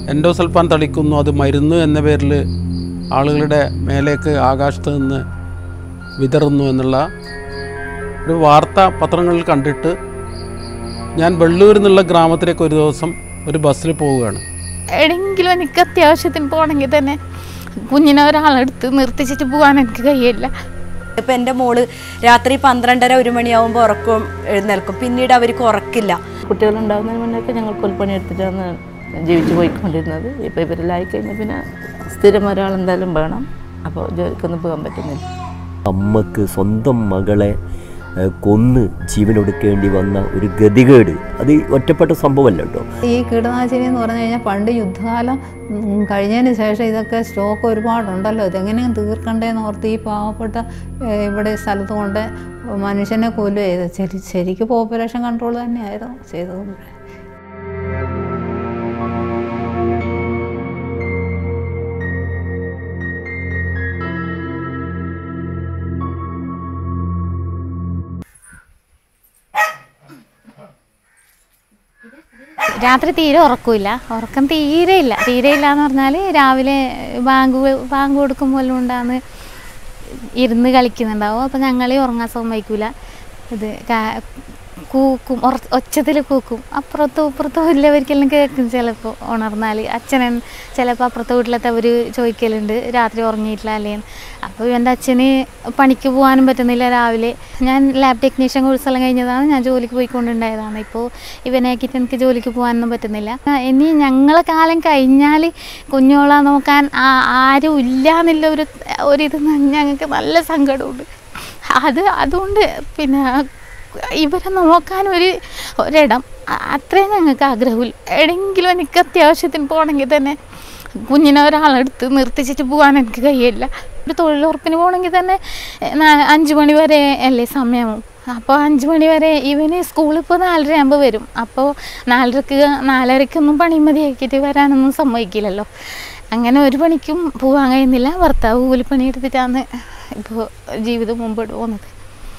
endosulfan തളിക്കുന്നു അത് മരുന്ന് എന്ന പേരിൽ ആളുകളുടെ മേലേക്ക് ആകാശത്ത് നിന്ന് വിതറുന്നു എന്നുള്ള ഒരു വാർത്ത പത്രങ്ങളിൽ കണ്ടിട്ട് ഞാൻ വെള്ളൂരിൽ നിന്നുള്ള ഗ്രാമത്തിലേക്ക് ഒരു ദിവസം ഒരു ബസ്സിൽ പോവുകയാണ് എവിടെയെങ്കിലും എനിക്ക് അത്യാവശ്യത്തിന് പോകണമെങ്കിൽ തന്നെ കുഞ്ഞിനെ ഒരാളെടുത്ത് നിർത്തിച്ചിട്ട് പോകാൻ എനിക്ക് കഴിയില്ല ഇപ്പം എൻ്റെ മോള് രാത്രി പന്ത്രണ്ടര ഒരു മണിയാവുമ്പോൾ ഉറക്കം എഴുന്നേൽക്കും പിന്നീട് അവർക്ക് ഉറക്കില്ല കുട്ടികളുണ്ടാകുന്നതിന് മുന്നേയൊക്കെ ഞങ്ങൾ കൊൽപ്പണി എടുത്തിട്ടാണ് ജീവിച്ചു പോയിക്കൊണ്ടിരുന്നത് ഇപ്പോൾ ഇവരെല്ലാം കഴിഞ്ഞാൽ പിന്നെ സ്ഥിരം ഒരാൾ എന്തായാലും വേണം അപ്പോൾ ജോലിക്കൊന്നും പോകാൻ പറ്റുന്നില്ല അമ്മക്ക് സ്വന്തം മകളെ ഏഹ്, കൊന്ന് ജീവനൊടുക്കേണ്ടി വന്ന ഒരു ഗതികേട് അത് ഒറ്റപ്പെട്ട സംഭവമല്ല കേട്ടോ ഈ കീടനാശിനി എന്ന് പറഞ്ഞു കഴിഞ്ഞാൽ പണ്ട് യുദ്ധകാലം ഉം, കഴിഞ്ഞതിന് ശേഷം ഇതൊക്കെ സ്റ്റോക്ക് ഒരുപാടുണ്ടല്ലോ ഇതെങ്ങനെയും തീർക്കണ്ടേന്ന് ഓർത്ത് ഈ പാവപ്പെട്ട ഏഹ്, ഇവിടെ ഈ സ്ഥലത്ത് കൊണ്ട് മനുഷ്യനെ കൊല്ലുക ചെയ്ത് ശരി ശരിക്കും പോപ്പുലേഷൻ കൺട്രോൾ തന്നെയായിരുന്നു ചെയ്തത് രാത്രി തീരെ ഉറക്കമില്ല ഉറക്കം തീരെ ഇല്ല തീരെ ഇല്ല എന്ന് പറഞ്ഞാൽ രാവിലെ ബാങ്ക് ബാങ്ക് കൊടുക്കുമ്പോൾ ഉണ്ടാന്ന് ഇരുന്ന് കളിക്കുന്നുണ്ടാവും അപ്പം ഞങ്ങളെ ഉറങ്ങാൻ സമ്മതിക്കൂല ഇത് കാ- കൂക്കും ഒച്ചത്തിൽ കൂക്കും അപ്പുറത്തും ഇപ്പുറത്തും ഇല്ലവർക്കെല്ലാം കേൾക്കും ചിലപ്പോൾ ഉണർന്നാൽ അച്ഛനൻ ചിലപ്പോൾ അപ്പുറത്തെ വീട്ടിലത്തെ അവർ ചോദിക്കലുണ്ട് രാത്രി ഉറങ്ങിയിട്ടില്ല അല്ലേന്ന് അപ്പോൾ ഇവൻ്റെ അച്ഛന് പണിക്ക് പോകാനും പറ്റുന്നില്ല രാവിലെ ഞാൻ ലാബ് ടെക്നീഷ്യൻ കോഴ്സെല്ലാം കഴിഞ്ഞതാണ് ഞാൻ ജോലിക്ക് പോയിക്കൊണ്ടുണ്ടായതാണ് ഇപ്പോൾ ഇവനെ ആക്കിയിട്ട് എനിക്ക് ജോലിക്ക് പോകാനൊന്നും പറ്റുന്നില്ല ആ, ഇനി ഞങ്ങളെ കാലം കഴിഞ്ഞാൽ കുഞ്ഞോളെ നോക്കാൻ ആ- ആരും ഇല്ല എന്നുള്ള ഒരു ഒരിത് ഞങ്ങൾക്ക് നല്ല സങ്കടമുണ്ട് അത് അതുകൊണ്ട് പിന്നെ ഇവരെ നോക്കാൻ ഒരു ഒരിടം അ- അത്രയും ഞങ്ങൾക്ക് ആഗ്രഹമില്ല എവിടെയെങ്കിലും എനിക്ക് അത്യാവശ്യത്തിന് പോകണമെങ്കിൽ തന്നെ കുഞ്ഞിനെ ഒരാളെടുത്ത് നിർത്തിച്ചിട്ട് പോകാൻ എനിക്ക് കഴിയില്ല ഒരു തൊഴിലുറപ്പിന് പോകണമെങ്കിൽ തന്നെ എ, നാ- അഞ്ച് മണി വരെ അല്ലേ സമയം അപ്പോൾ അഞ്ച് മണി വരെ ഇവന് സ്കൂളിൽ ഇപ്പോൾ നാലര ആകുമ്പോൾ വരും അപ്പോൾ നാലരക്ക് നാലരക്കൊന്നും പണി മതിയാക്കിയിട്ട് വരാനൊന്നും സമ്മതിക്കില്ലല്ലോ അങ്ങനെ ഒരു പണിക്കും പോകാൻ കഴിയുന്നില്ല ഭർത്താവ് കൂലിപ്പണി എടുത്തിട്ടാണ് ഇപ്പോൾ ജീവിതം മുമ്പോട്ട് പോകുന്നത്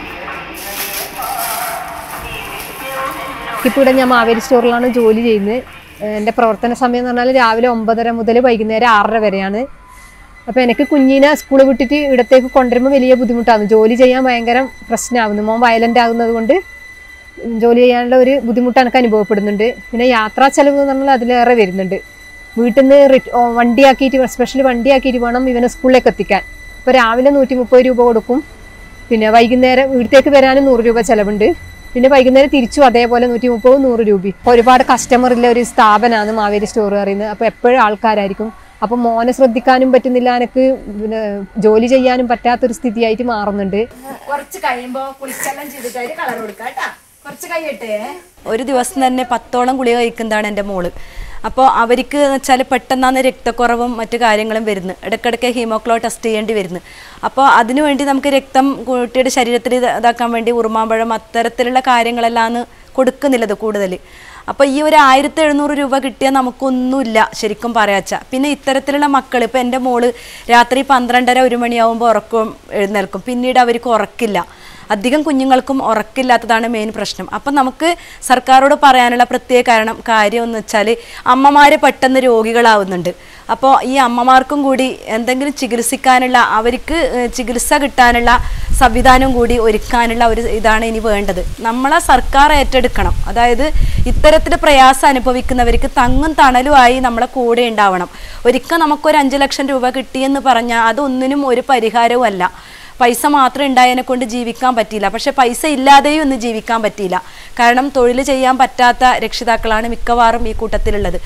ഇപ്പോൾ ഇവിടെ ഞാൻ മാവേലി സ്റ്റോറിലാണ് ജോലി ചെയ്യുന്നത് ഏഹ് എൻ്റെ പ്രവർത്തന സമയം എന്ന് പറഞ്ഞാൽ രാവിലെ ഒമ്പതര മുതൽ വൈകുന്നേരം ആറര വരെയാണ് അപ്പോൾ എനിക്ക് കുഞ്ഞിനെ സ്കൂൾ വിട്ടിട്ട് ഇവിടത്തേക്ക് കൊണ്ടുവരുമ്പോൾ വലിയ ബുദ്ധിമുട്ടാണ് ജോലി ചെയ്യാൻ ഭയങ്കര പ്രശ്നമാകുന്നു മോൻ വയലൻ്റ് ആകുന്നത് കൊണ്ട് ജോലി ചെയ്യാനുള്ള ഒരു ബുദ്ധിമുട്ട് എനിക്ക് അനുഭവപ്പെടുന്നുണ്ട് പിന്നെ യാത്രാ ചെലവ് എന്ന് പറഞ്ഞാൽ അതിലേറെ വരുന്നുണ്ട് വീട്ടിൽ നിന്ന് റി- ഓ, വണ്ടിയാക്കിയിട്ട് സ്പെഷ്യൽ വണ്ടിയാക്കിയിട്ട് വേണം ഇവനെ സ്കൂളിലേക്ക് എത്തിക്കാൻ അപ്പോൾ രാവിലെ നൂറ്റി മുപ്പത് രൂപ കൊടുക്കും പിന്നെ വൈകുന്നേരം വീട്ടിലേക്ക് വരാനും നൂറ് രൂപ ചെലവുണ്ട് പിന്നെ വൈകുന്നേരം തിരിച്ചു അതേപോലെ നൂറ്റി മുപ്പത് നൂറ് രൂപ ഒരുപാട് കസ്റ്റമർ ഉള്ള ഒരു സ്ഥാപനമാണ് മാവേലി സ്റ്റോർ പറയുന്നത് അപ്പോൾ എപ്പോഴും ആൾക്കാരായിരിക്കും അപ്പം മോനെ ശ്രദ്ധിക്കാനും പറ്റുന്നില്ല എനിക്ക് പിന്നെ ജോലി ചെയ്യാനും പറ്റാത്തൊരു സ്ഥിതിയായിട്ട് മാറുന്നുണ്ട് കുറച്ച് കഴിയുമ്പോൾ കുളിച്ചെല്ലാം ചെയ്തിട്ട് കളർ കൊടുക്കാം കുറച്ച് കഴിയട്ടെ ഒരു ദിവസം തന്നെ പത്തോളം ഗുളിക കഴിക്കുന്നതാണ് എൻ്റെ മോള് അപ്പോൾ അവർക്ക് എന്ന് വെച്ചാൽ പെട്ടെന്നാണ് രക്തക്കുറവും മറ്റു കാര്യങ്ങളും വരുന്നത് ഇടയ്ക്കിടയ്ക്ക് ഹീമോക്ലോ ടെസ്റ്റ് ചെയ്യേണ്ടി വരുന്നു അപ്പോൾ അതിനു വേണ്ടി നമുക്ക് രക്തം കുട്ടിയുടെ ശരീരത്തിൽ ഇത് ഇതാക്കാൻ വേണ്ടി ഉറുമാമ്പഴം അത്തരത്തിലുള്ള കാര്യങ്ങളെല്ലാം കൊടുക്കുന്നില്ലത് കൂടുതൽ അപ്പോൾ ഈ ഒരു ആയിരത്തി എഴുന്നൂറ് രൂപ കിട്ടിയാൽ നമുക്കൊന്നുമില്ല ശരിക്കും പറയാച്ച പിന്നെ ഇത്തരത്തിലുള്ള മക്കൾ ഇപ്പോൾ എൻ്റെ മോള് രാത്രി പന്ത്രണ്ടര ഒരു മണിയാവുമ്പോൾ ഉറക്കം എഴുന്നേൽക്കും പിന്നീട് അവർക്ക് ഉറക്കില്ല അധികം കുഞ്ഞുങ്ങൾക്കും ഉറക്കില്ലാത്തതാണ് മെയിൻ പ്രശ്നം അപ്പം നമുക്ക് സർക്കാരോട് പറയാനുള്ള പ്രത്യേക കാരണം കാര്യം എന്ന് വെച്ചാൽ അമ്മമാർ പെട്ടെന്ന് രോഗികളാവുന്നുണ്ട് അപ്പോൾ ഈ അമ്മമാർക്കും കൂടി എന്തെങ്കിലും ചികിത്സിക്കാനുള്ള അവർക്ക് ഏഹ്, ചികിത്സ കിട്ടാനുള്ള സംവിധാനം കൂടി ഒരുക്കാനുള്ള ഒരു ഇതാണ് ഇനി വേണ്ടത് നമ്മളെ സർക്കാർ ഏറ്റെടുക്കണം അതായത് ഇത്തരത്തിൽ പ്രയാസം അനുഭവിക്കുന്നവർക്ക് തങ്ങും തണലുമായി നമ്മളെ കൂടെ ഉണ്ടാവണം ഒരിക്കൽ നമുക്കൊരു അഞ്ച് ലക്ഷം രൂപ കിട്ടിയെന്ന് പറഞ്ഞാൽ അതൊന്നിനും ഒരു പരിഹാരവും അല്ല പൈസ മാത്രം ഉണ്ടായതിനെ കൊണ്ട് ജീവിക്കാൻ പറ്റിയില്ല പക്ഷെ പൈസ ഇല്ലാതെയും ഒന്നും ജീവിക്കാൻ പറ്റിയില്ല കാരണം തൊഴിൽ ചെയ്യാൻ പറ്റാത്ത രക്ഷിതാക്കളാണ് മിക്കവാറും ഈ കൂട്ടത്തിലുള്ളത്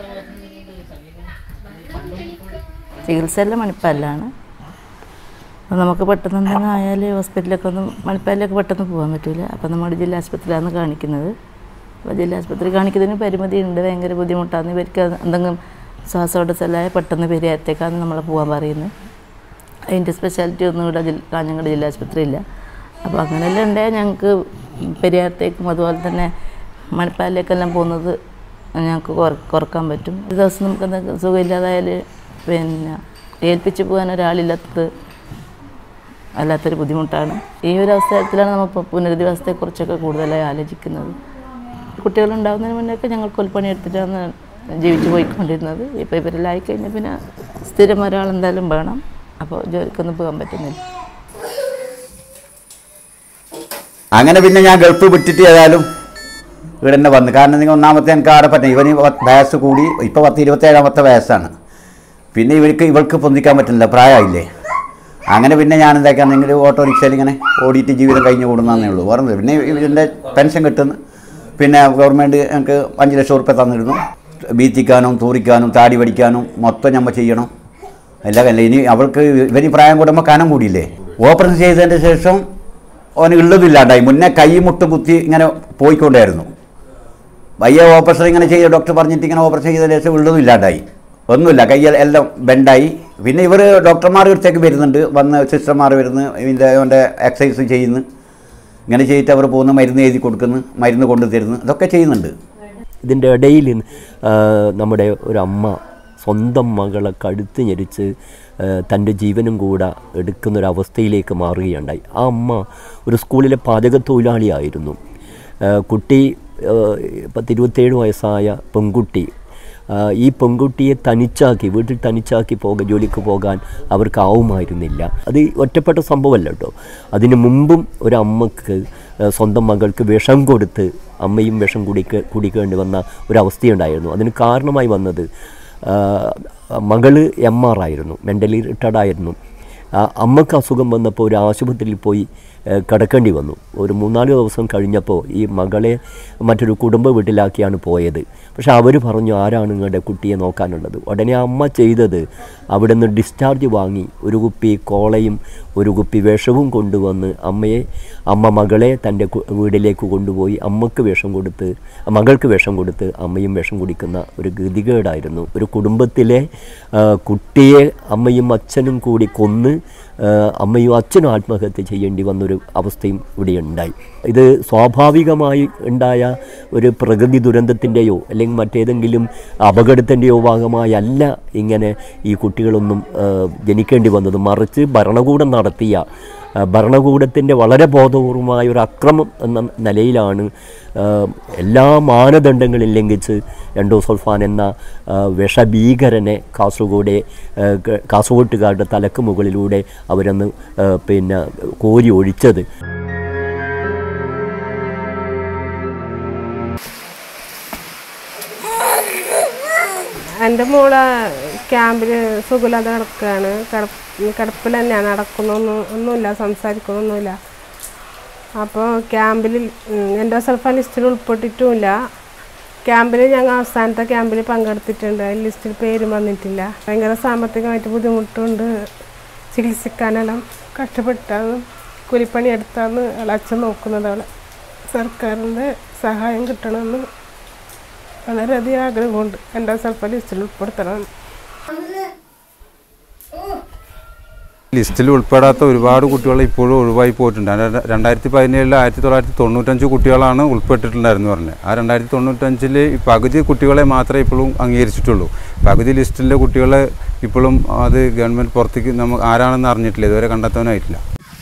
ചികിത്സയെല്ലാം മണിപ്പാലിലാണ് അപ്പോൾ നമുക്ക് പെട്ടെന്ന് എന്തെങ്കിലും ആയാൽ ഹോസ്പിറ്റലിലൊക്കെ ഒന്നും മണിപ്പാലിലൊക്കെ പെട്ടെന്ന് പോകാൻ പറ്റില്ല അപ്പോൾ നമ്മുടെ ജില്ലാ ആശുപത്രിയിലാണ് കാണിക്കുന്നത് അപ്പോൾ ജില്ലാ ആശുപത്രി കാണിക്കുന്നതിന് പരിമിതി ഉണ്ട് ഭയങ്കര ബുദ്ധിമുട്ടാണ് ഇവർക്ക് എന്തെങ്കിലും ശ്വാസോടച്ചലായ പെട്ടെന്ന് പെരിയാരത്തേക്കാണ് നമ്മൾ പോകാൻ പറയുന്നത് അതിൻ്റെ സ്പെഷ്യാലിറ്റി ഒന്നും ഇവിടെ ജില്ല കാഞ്ഞങ്ങാട് ജില്ലാ ആശുപത്രി ഇല്ല അപ്പോൾ അങ്ങനെയെല്ലാം ഉണ്ടായാൽ ഞങ്ങൾക്ക് പെരിയാരത്തേക്കും അതുപോലെ തന്നെ മണിപ്പാലിലേക്കെല്ലാം പോകുന്നത് ഞങ്ങൾക്ക് കുറ കുറക്കാൻ പറ്റും ഒരു ദിവസം നമുക്ക് എന്തെങ്കിലും സുഖമില്ലാതായാൽ പിന്നെ ഏൽപ്പിച്ച് പോകാൻ ഒരാളില്ലാത്തത് വല്ലാത്തൊരു ബുദ്ധിമുട്ടാണ് ഈ ഒരു അവസരത്തിലാണ് നമ്മൾ പുനരധിവാസത്തെക്കുറിച്ചൊക്കെ കൂടുതലായി ആലോചിക്കുന്നത് കുട്ടികളുണ്ടാകുന്നതിന് മുന്നേയൊക്കെ ഞങ്ങൾ കൊൽപ്പണി എടുത്തിട്ടാണ് ജീവിച്ചു പോയിക്കൊണ്ടിരുന്നത് ഇപ്പോൾ ഇവരെല്ലാം ആയിക്കഴിഞ്ഞാൽ പിന്നെ സ്ഥിരം ഒരാൾ എന്തായാലും വേണം അപ്പോൾ ജോലിക്കൊന്നും പോകാൻ പറ്റുന്നില്ല അങ്ങനെ പിന്നെ ഞാൻ ഗൾഫ് വിട്ടിട്ട് ഏതായാലും ഇവിടെ തന്നെ വന്നു കാരണം നിങ്ങൾ ഒന്നാമത്തെ എനിക്ക് ആടെ പറ്റും ഇവന് പ- വയസ്സ് കൂടി ഇപ്പോൾ പത്ത് ഇരുപത്തേഴാമത്തെ വയസ്സാണ് പിന്നെ ഇവർക്ക് ഇവൾക്ക് പൊന്തിക്കാൻ പറ്റുന്നില്ല പ്രായമായില്ലേ അങ്ങനെ പിന്നെ ഞാൻ എന്താക്കാൻ നിങ്ങൾ ഓട്ടോറിക്ഷയിൽ ഇങ്ങനെ ഓടിയിട്ട് ജീവിതം കഴിഞ്ഞ് കൂടുന്നതേ ഉള്ളൂ പറഞ്ഞത് പിന്നെ ഇതിൻ്റെ പെൻഷൻ കിട്ടുന്നു പിന്നെ ഗവൺമെൻറ് ഞങ്ങൾക്ക് അഞ്ച് ലക്ഷം ഉറുപ്പ്യ തന്നിരുന്നു ബീത്തിക്കാനും തൂറിക്കാനും താടി പഠിക്കാനും മൊത്തം നമ്മൾ ചെയ്യണം എല്ലാം അല്ല ഇനി അവൾക്ക് ഇവന് പ്രായം കൂടുമ്പോൾ കനം കൂടിയില്ലേ ഓപ്പറേഷൻ ചെയ്തതിൻ്റെ ശേഷം അവന് ഉള്ളതില്ലാണ്ടായി മുന്നേ കൈ മുട്ട് കുത്തി ഇങ്ങനെ പോയിക്കൊണ്ടായിരുന്നു വയ്യ ഓപ്പറേഷൻ ഇങ്ങനെ ചെയ്ത ഡോക്ടർ പറഞ്ഞിട്ട് ഇങ്ങനെ ഓപ്പറേഷൻ ചെയ്തതിന് ശേഷം ഉള്ളതും ഇല്ലാണ്ടായി ഒന്നുമില്ല കൈ എല്ലാം ബെൻഡായി പിന്നെ ഇവർ ഡോക്ടർമാർ അടുത്തേക്ക് വരുന്നുണ്ട് വന്ന് സിസ്റ്റർമാർ വരുന്നു ഇതിൻ്റെ അവൻ്റെ എക്സസൈസ് ചെയ്യുന്നു ഇങ്ങനെ ചെയ്തിട്ട് അവർ പോകുന്നു മരുന്ന് എഴുതി കൊടുക്കുന്നു മരുന്ന് കൊണ്ടു തരുന്നു ഇതൊക്കെ ചെയ്യുന്നുണ്ട് ഇതിൻ്റെ ഇടയിൽ ആ, നമ്മുടെ ഒരു അമ്മ സ്വന്തം മകളെ കഴുത്ത് ഞെരിച്ച് ആ, തൻ്റെ ജീവനും കൂടെ എടുക്കുന്നൊരവസ്ഥയിലേക്ക് മാറുകയുണ്ടായി ആ അമ്മ ഒരു സ്കൂളിലെ പാചക തൊഴിലാളിയായിരുന്നു ആ, കുട്ടി ആ, പത്തിരുപത്തേഴ് വയസ്സായ പെൺകുട്ടി ആ, ഈ പെൺകുട്ടിയെ തനിച്ചാക്കി വീട്ടിൽ തനിച്ചാക്കി പോക ജോലിക്ക് പോകാൻ അവർക്ക് ആവുമായിരുന്നില്ല അത് ഒറ്റപ്പെട്ട സംഭവമല്ല കേട്ടോ അതിനു മുമ്പും ഒരു അമ്മക്ക് ആ, സ്വന്തം മകൾക്ക് വിഷം കൊടുത്ത് അമ്മയും വിഷം കുടിക്ക കുടിക്കേണ്ടി വന്ന ഒരവസ്ഥയുണ്ടായിരുന്നു അതിന് കാരണമായി വന്നത് ആ, മകള് എം ആർ ആയിരുന്നു മെൻ്റലി റിട്ടയർഡ് ആയിരുന്നു ആ, അമ്മക്ക് അസുഖം വന്നപ്പോൾ ഒരു ആശുപത്രിയിൽ പോയി ഏ, കിടക്കേണ്ടി വന്നു ഒരു മൂന്നാല് ദിവസം കഴിഞ്ഞപ്പോൾ ഈ മകളെ മറ്റൊരു കുടുംബ വീട്ടിലാക്കിയാണ് പോയത് പക്ഷെ അവർ പറഞ്ഞു ആരാണ് നിങ്ങളുടെ കുട്ടിയെ നോക്കാനുള്ളത് ഉടനെ അമ്മ ചെയ്തത് അവിടെ നിന്ന് ഡിസ്ചാർജ് വാങ്ങി ഒരു കുപ്പി കോളയും ഒരു കുപ്പി വിഷവും കൊണ്ടുവന്ന് അമ്മയെ അമ്മ മകളെ തൻ്റെ കു- വീട്ടിലേക്ക് കൊണ്ടുപോയി അമ്മക്ക് വിഷം കൊടുത്ത് മകൾക്ക് വിഷം കൊടുത്ത് അമ്മയും വിഷം കുടിക്കുന്ന ഒരു ഗതികേടായിരുന്നു ഒരു കുടുംബത്തിലെ ആ, കുട്ടിയെ അമ്മയും അച്ഛനും കൂടി കൊന്ന് ആ, അമ്മയും അച്ഛനും ആത്മഹത്യ ചെയ്യേണ്ടി വന്നൊരു അവസ്ഥയും ഇവിടെ ഉണ്ടായി ഇത് സ്വാഭാവികമായി ഉണ്ടായ ഒരു പ്രകൃതി ദുരന്തത്തിൻ്റെയോ അല്ലെങ്കിൽ മറ്റേതെങ്കിലും അപകടത്തിൻ്റെയോ ഭാഗമായി അല്ല ഇങ്ങനെ ഈ കുട്ടികളൊന്നും ആ, ജനിക്കേണ്ടി വന്നത് മറിച്ച് ഭരണകൂടം നടത്തിയ ആ, ഭരണകൂടത്തിൻ്റെ വളരെ ബോധപൂർവമായ ഒരു അക്രമം എന്ന നിലയിലാണ് ആ, എല്ലാ മാനദണ്ഡങ്ങളും ലംഘിച്ച് എൻഡോസൾഫാൻ എന്ന ആ, വിഷഭീകരനെ കാസർഗോഡ് ആ, ക- കാസർഗോട്ടുകാരുടെ തലക്ക് മുകളിലൂടെ അവരന്ന് ആ, പിന്നെ കോരി ഒഴിച്ചത് എൻ്റെ മോള് ക്യാമ്പിൽ സുഖമില്ലാതെ കിടക്കുകയാണ് കിടപ്പ് കിടപ്പിൽ തന്നെയാണ് നടക്കുന്നൊന്നും ഒന്നുമില്ല സംസാരിക്കുന്നൊന്നുമില്ല അപ്പോൾ ക്യാമ്പിൽ എൻ്റെ സൽഫ ലിസ്റ്റിൽ ഉൾപ്പെട്ടിട്ടുമില്ല ക്യാമ്പിൽ ഞങ്ങൾ അവസാനത്തെ ക്യാമ്പിൽ പങ്കെടുത്തിട്ടുണ്ട് അതിൽ ലിസ്റ്റിൽ പേരും വന്നിട്ടില്ല ഭയങ്കര സാമ്പത്തികമായിട്ട് ബുദ്ധിമുട്ടുണ്ട് ചികിത്സിക്കാനെല്ലാം കഷ്ടപ്പെട്ടാണ് കൂലിപ്പണി എടുത്താണ് അച്ഛൻ നോക്കുന്നത് അവളെ സർക്കാരിൻ്റെ സഹായം കിട്ടണമെന്ന് വളരെയധികം ആഗ്രഹമുണ്ട് എൻ്റെ സ്വല്പ ലിസ്റ്റിൽ ഉൾപ്പെടുത്തണം ലിസ്റ്റിൽ ഉൾപ്പെടാത്ത ഒരുപാട് കുട്ടികൾ ഇപ്പോഴും ഒഴിവായി പോയിട്ടുണ്ട് അത് രണ്ടായിരത്തി പതിനേഴിൽ ആയിരത്തി തൊള്ളായിരത്തി തൊണ്ണൂറ്റഞ്ച് കുട്ടികളാണ് ഉൾപ്പെട്ടിട്ടുണ്ടായിരുന്നു പറഞ്ഞത് ആ രണ്ടായിരത്തി തൊണ്ണൂറ്റഞ്ചിൽ പകുതി കുട്ടികളെ മാത്രമേ ഇപ്പോഴും അംഗീകരിച്ചിട്ടുള്ളൂ പകുതി ലിസ്റ്റിലെ കുട്ടികളെ ഇപ്പോഴും അത് ഗവൺമെൻറ് പുറത്തേക്ക് നമുക്ക് ആരാണെന്ന് അറിഞ്ഞിട്ടില്ല ഇതുവരെ കണ്ടെത്താനായിട്ടില്ല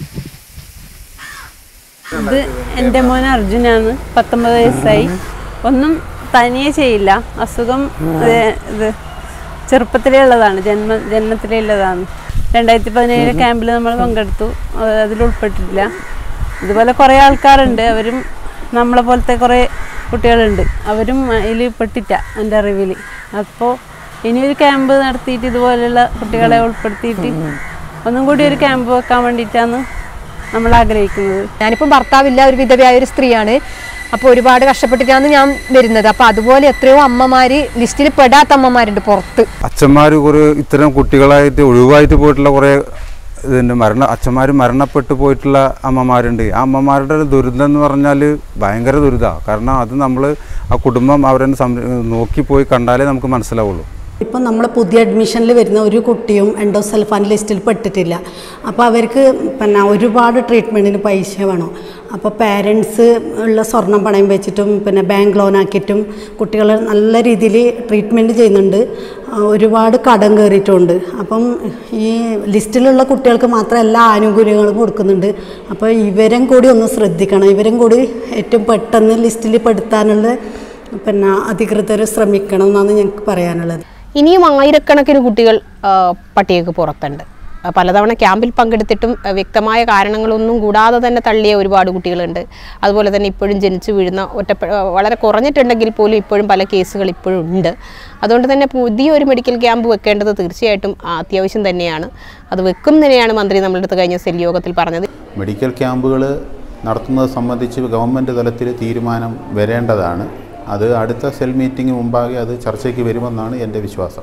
ഇത് എൻ്റെ മോൻ അർജുനാണ് പത്തൊമ്പത് വയസ്സായി ഒന്നും തനിയെ ചെയ്യില്ല അസുഖം ഏ, ഇത് ചെറുപ്പത്തിലേ ഉള്ളതാണ് ജന്മ ജന്മത്തിലേ ഉള്ളതാണ് രണ്ടായിരത്തി പതിനേഴ് ക്യാമ്പിൽ നമ്മൾ പങ്കെടുത്തു അത് അതിൽ ഉൾപ്പെട്ടിട്ടില്ല ഇതുപോലെ കുറേ ആൾക്കാരുണ്ട് അവരും നമ്മളെ പോലത്തെ കുറേ കുട്ടികളുണ്ട് അവരും അതിൽ പെട്ടിട്ട എൻ്റെ അറിവിൽ അപ്പോൾ ഇനിയൊരു ക്യാമ്പ് നടത്തിയിട്ട് ഇതുപോലെയുള്ള കുട്ടികളെ ഉൾപ്പെടുത്തിയിട്ട് ഒന്നും കൂടി ഒരു ക്യാമ്പ് വെക്കാൻ വേണ്ടിയിട്ടാണ് നമ്മൾ ആഗ്രഹിക്കുന്നത് ഞാനിപ്പോൾ ഭർത്താവില്ല ഒരു വിധവയായ ഒരു സ്ത്രീയാണ് അപ്പോൾ ഒരുപാട് കഷ്ടപ്പെട്ടിട്ടാണ് ഞാൻ വരുന്നത് അപ്പോൾ അതുപോലെ എത്രയോ അമ്മമാർ ലിസ്റ്റിൽ പെടാത്ത അമ്മമാരുണ്ട് പുറത്ത് അച്ഛന്മാർ കുറേ ഇത്തരം കുട്ടികളായിട്ട് ഒഴിവായിട്ട് പോയിട്ടുള്ള കുറേ ഇതിൻ്റെ മരണ അച്ഛന്മാർ മരണപ്പെട്ടു പോയിട്ടുള്ള അമ്മമാരുണ്ട് ആ അമ്മമാരുടെ ഒരു ദുരിതം എന്ന് പറഞ്ഞാൽ ഭയങ്കര ദുരിതമാണ് കാരണം അത് നമ്മൾ ആ കുടുംബം അവരെ സംര നോക്കി പോയി കണ്ടാലേ നമുക്ക് മനസ്സിലാവുള്ളൂ ഇപ്പം നമ്മൾ പുതിയ അഡ്മിഷനിൽ വരുന്ന ഒരു കുട്ടിയും എൻഡോസൽഫാൻ ലിസ്റ്റിൽ പെട്ടിട്ടില്ല അപ്പോൾ അവർക്ക് പിന്നെ ഒരുപാട് ട്രീറ്റ്മെൻറ്റിന് പൈസ വേണം അപ്പോൾ പാരൻസ് ഉള്ള സ്വർണം പണയം വെച്ചിട്ടും പിന്നെ ബാങ്ക് ലോൺ ആക്കിയിട്ടും കുട്ടികൾ നല്ല രീതിയിൽ ട്രീറ്റ്മെൻറ്റ് ചെയ്യുന്നുണ്ട് ആ, ഒരുപാട് കടം കയറിയിട്ടുണ്ട് അപ്പം ഈ ലിസ്റ്റിലുള്ള കുട്ടികൾക്ക് മാത്രം എല്ലാ ആനുകൂല്യങ്ങളും കൊടുക്കുന്നുണ്ട് അപ്പോൾ ഇവരും കൂടി ഒന്ന് ശ്രദ്ധിക്കണം ഇവരും കൂടി ഏറ്റവും പെട്ടെന്ന് ലിസ്റ്റിൽ പെടുത്താനുള്ള പിന്നെ അധികൃതർ ശ്രമിക്കണം എന്നാണ് ഞങ്ങൾക്ക് പറയാനുള്ളത് ഇനിയും ആയിരക്കണക്കിന് കുട്ടികൾ ആ, പട്ടികക്ക് പുറത്തുണ്ട് ആ, പലതവണ ക്യാമ്പിൽ പങ്കെടുത്തിട്ടും ആ, വ്യക്തമായ കാരണങ്ങളൊന്നും കൂടാതെ തന്നെ തള്ളിയ ഒരുപാട് കുട്ടികളുണ്ട് അതുപോലെ തന്നെ ഇപ്പോഴും ജനിച്ചു വീഴുന്ന ഒറ്റ വളരെ കുറഞ്ഞിട്ടുണ്ടെങ്കിൽ പോലും ഇപ്പോഴും പല കേസുകൾ ഇപ്പോഴും ഉണ്ട് അതുകൊണ്ട് തന്നെ പുതിയൊരു മെഡിക്കൽ ക്യാമ്പ് വെക്കേണ്ടത് തീർച്ചയായിട്ടും ആ, അത്യാവശ്യം തന്നെയാണ് അത് വെക്കും തന്നെയാണ് മന്ത്രി നമ്മളുടെ അടുത്ത് കഴിഞ്ഞ സെൽ യോഗത്തിൽ പറഞ്ഞത് മെഡിക്കൽ ക്യാമ്പുകൾ നടത്തുന്നത് സംബന്ധിച്ച് ഗവൺമെൻറ് തലത്തിൽ തീരുമാനം വരേണ്ടതാണ് അത് അടുത്ത സെൽ മീറ്റിംഗ് മുമ്പാകെ അത് ചർച്ചയ്ക്ക് വരുമെന്നാണ് എൻ്റെ വിശ്വാസം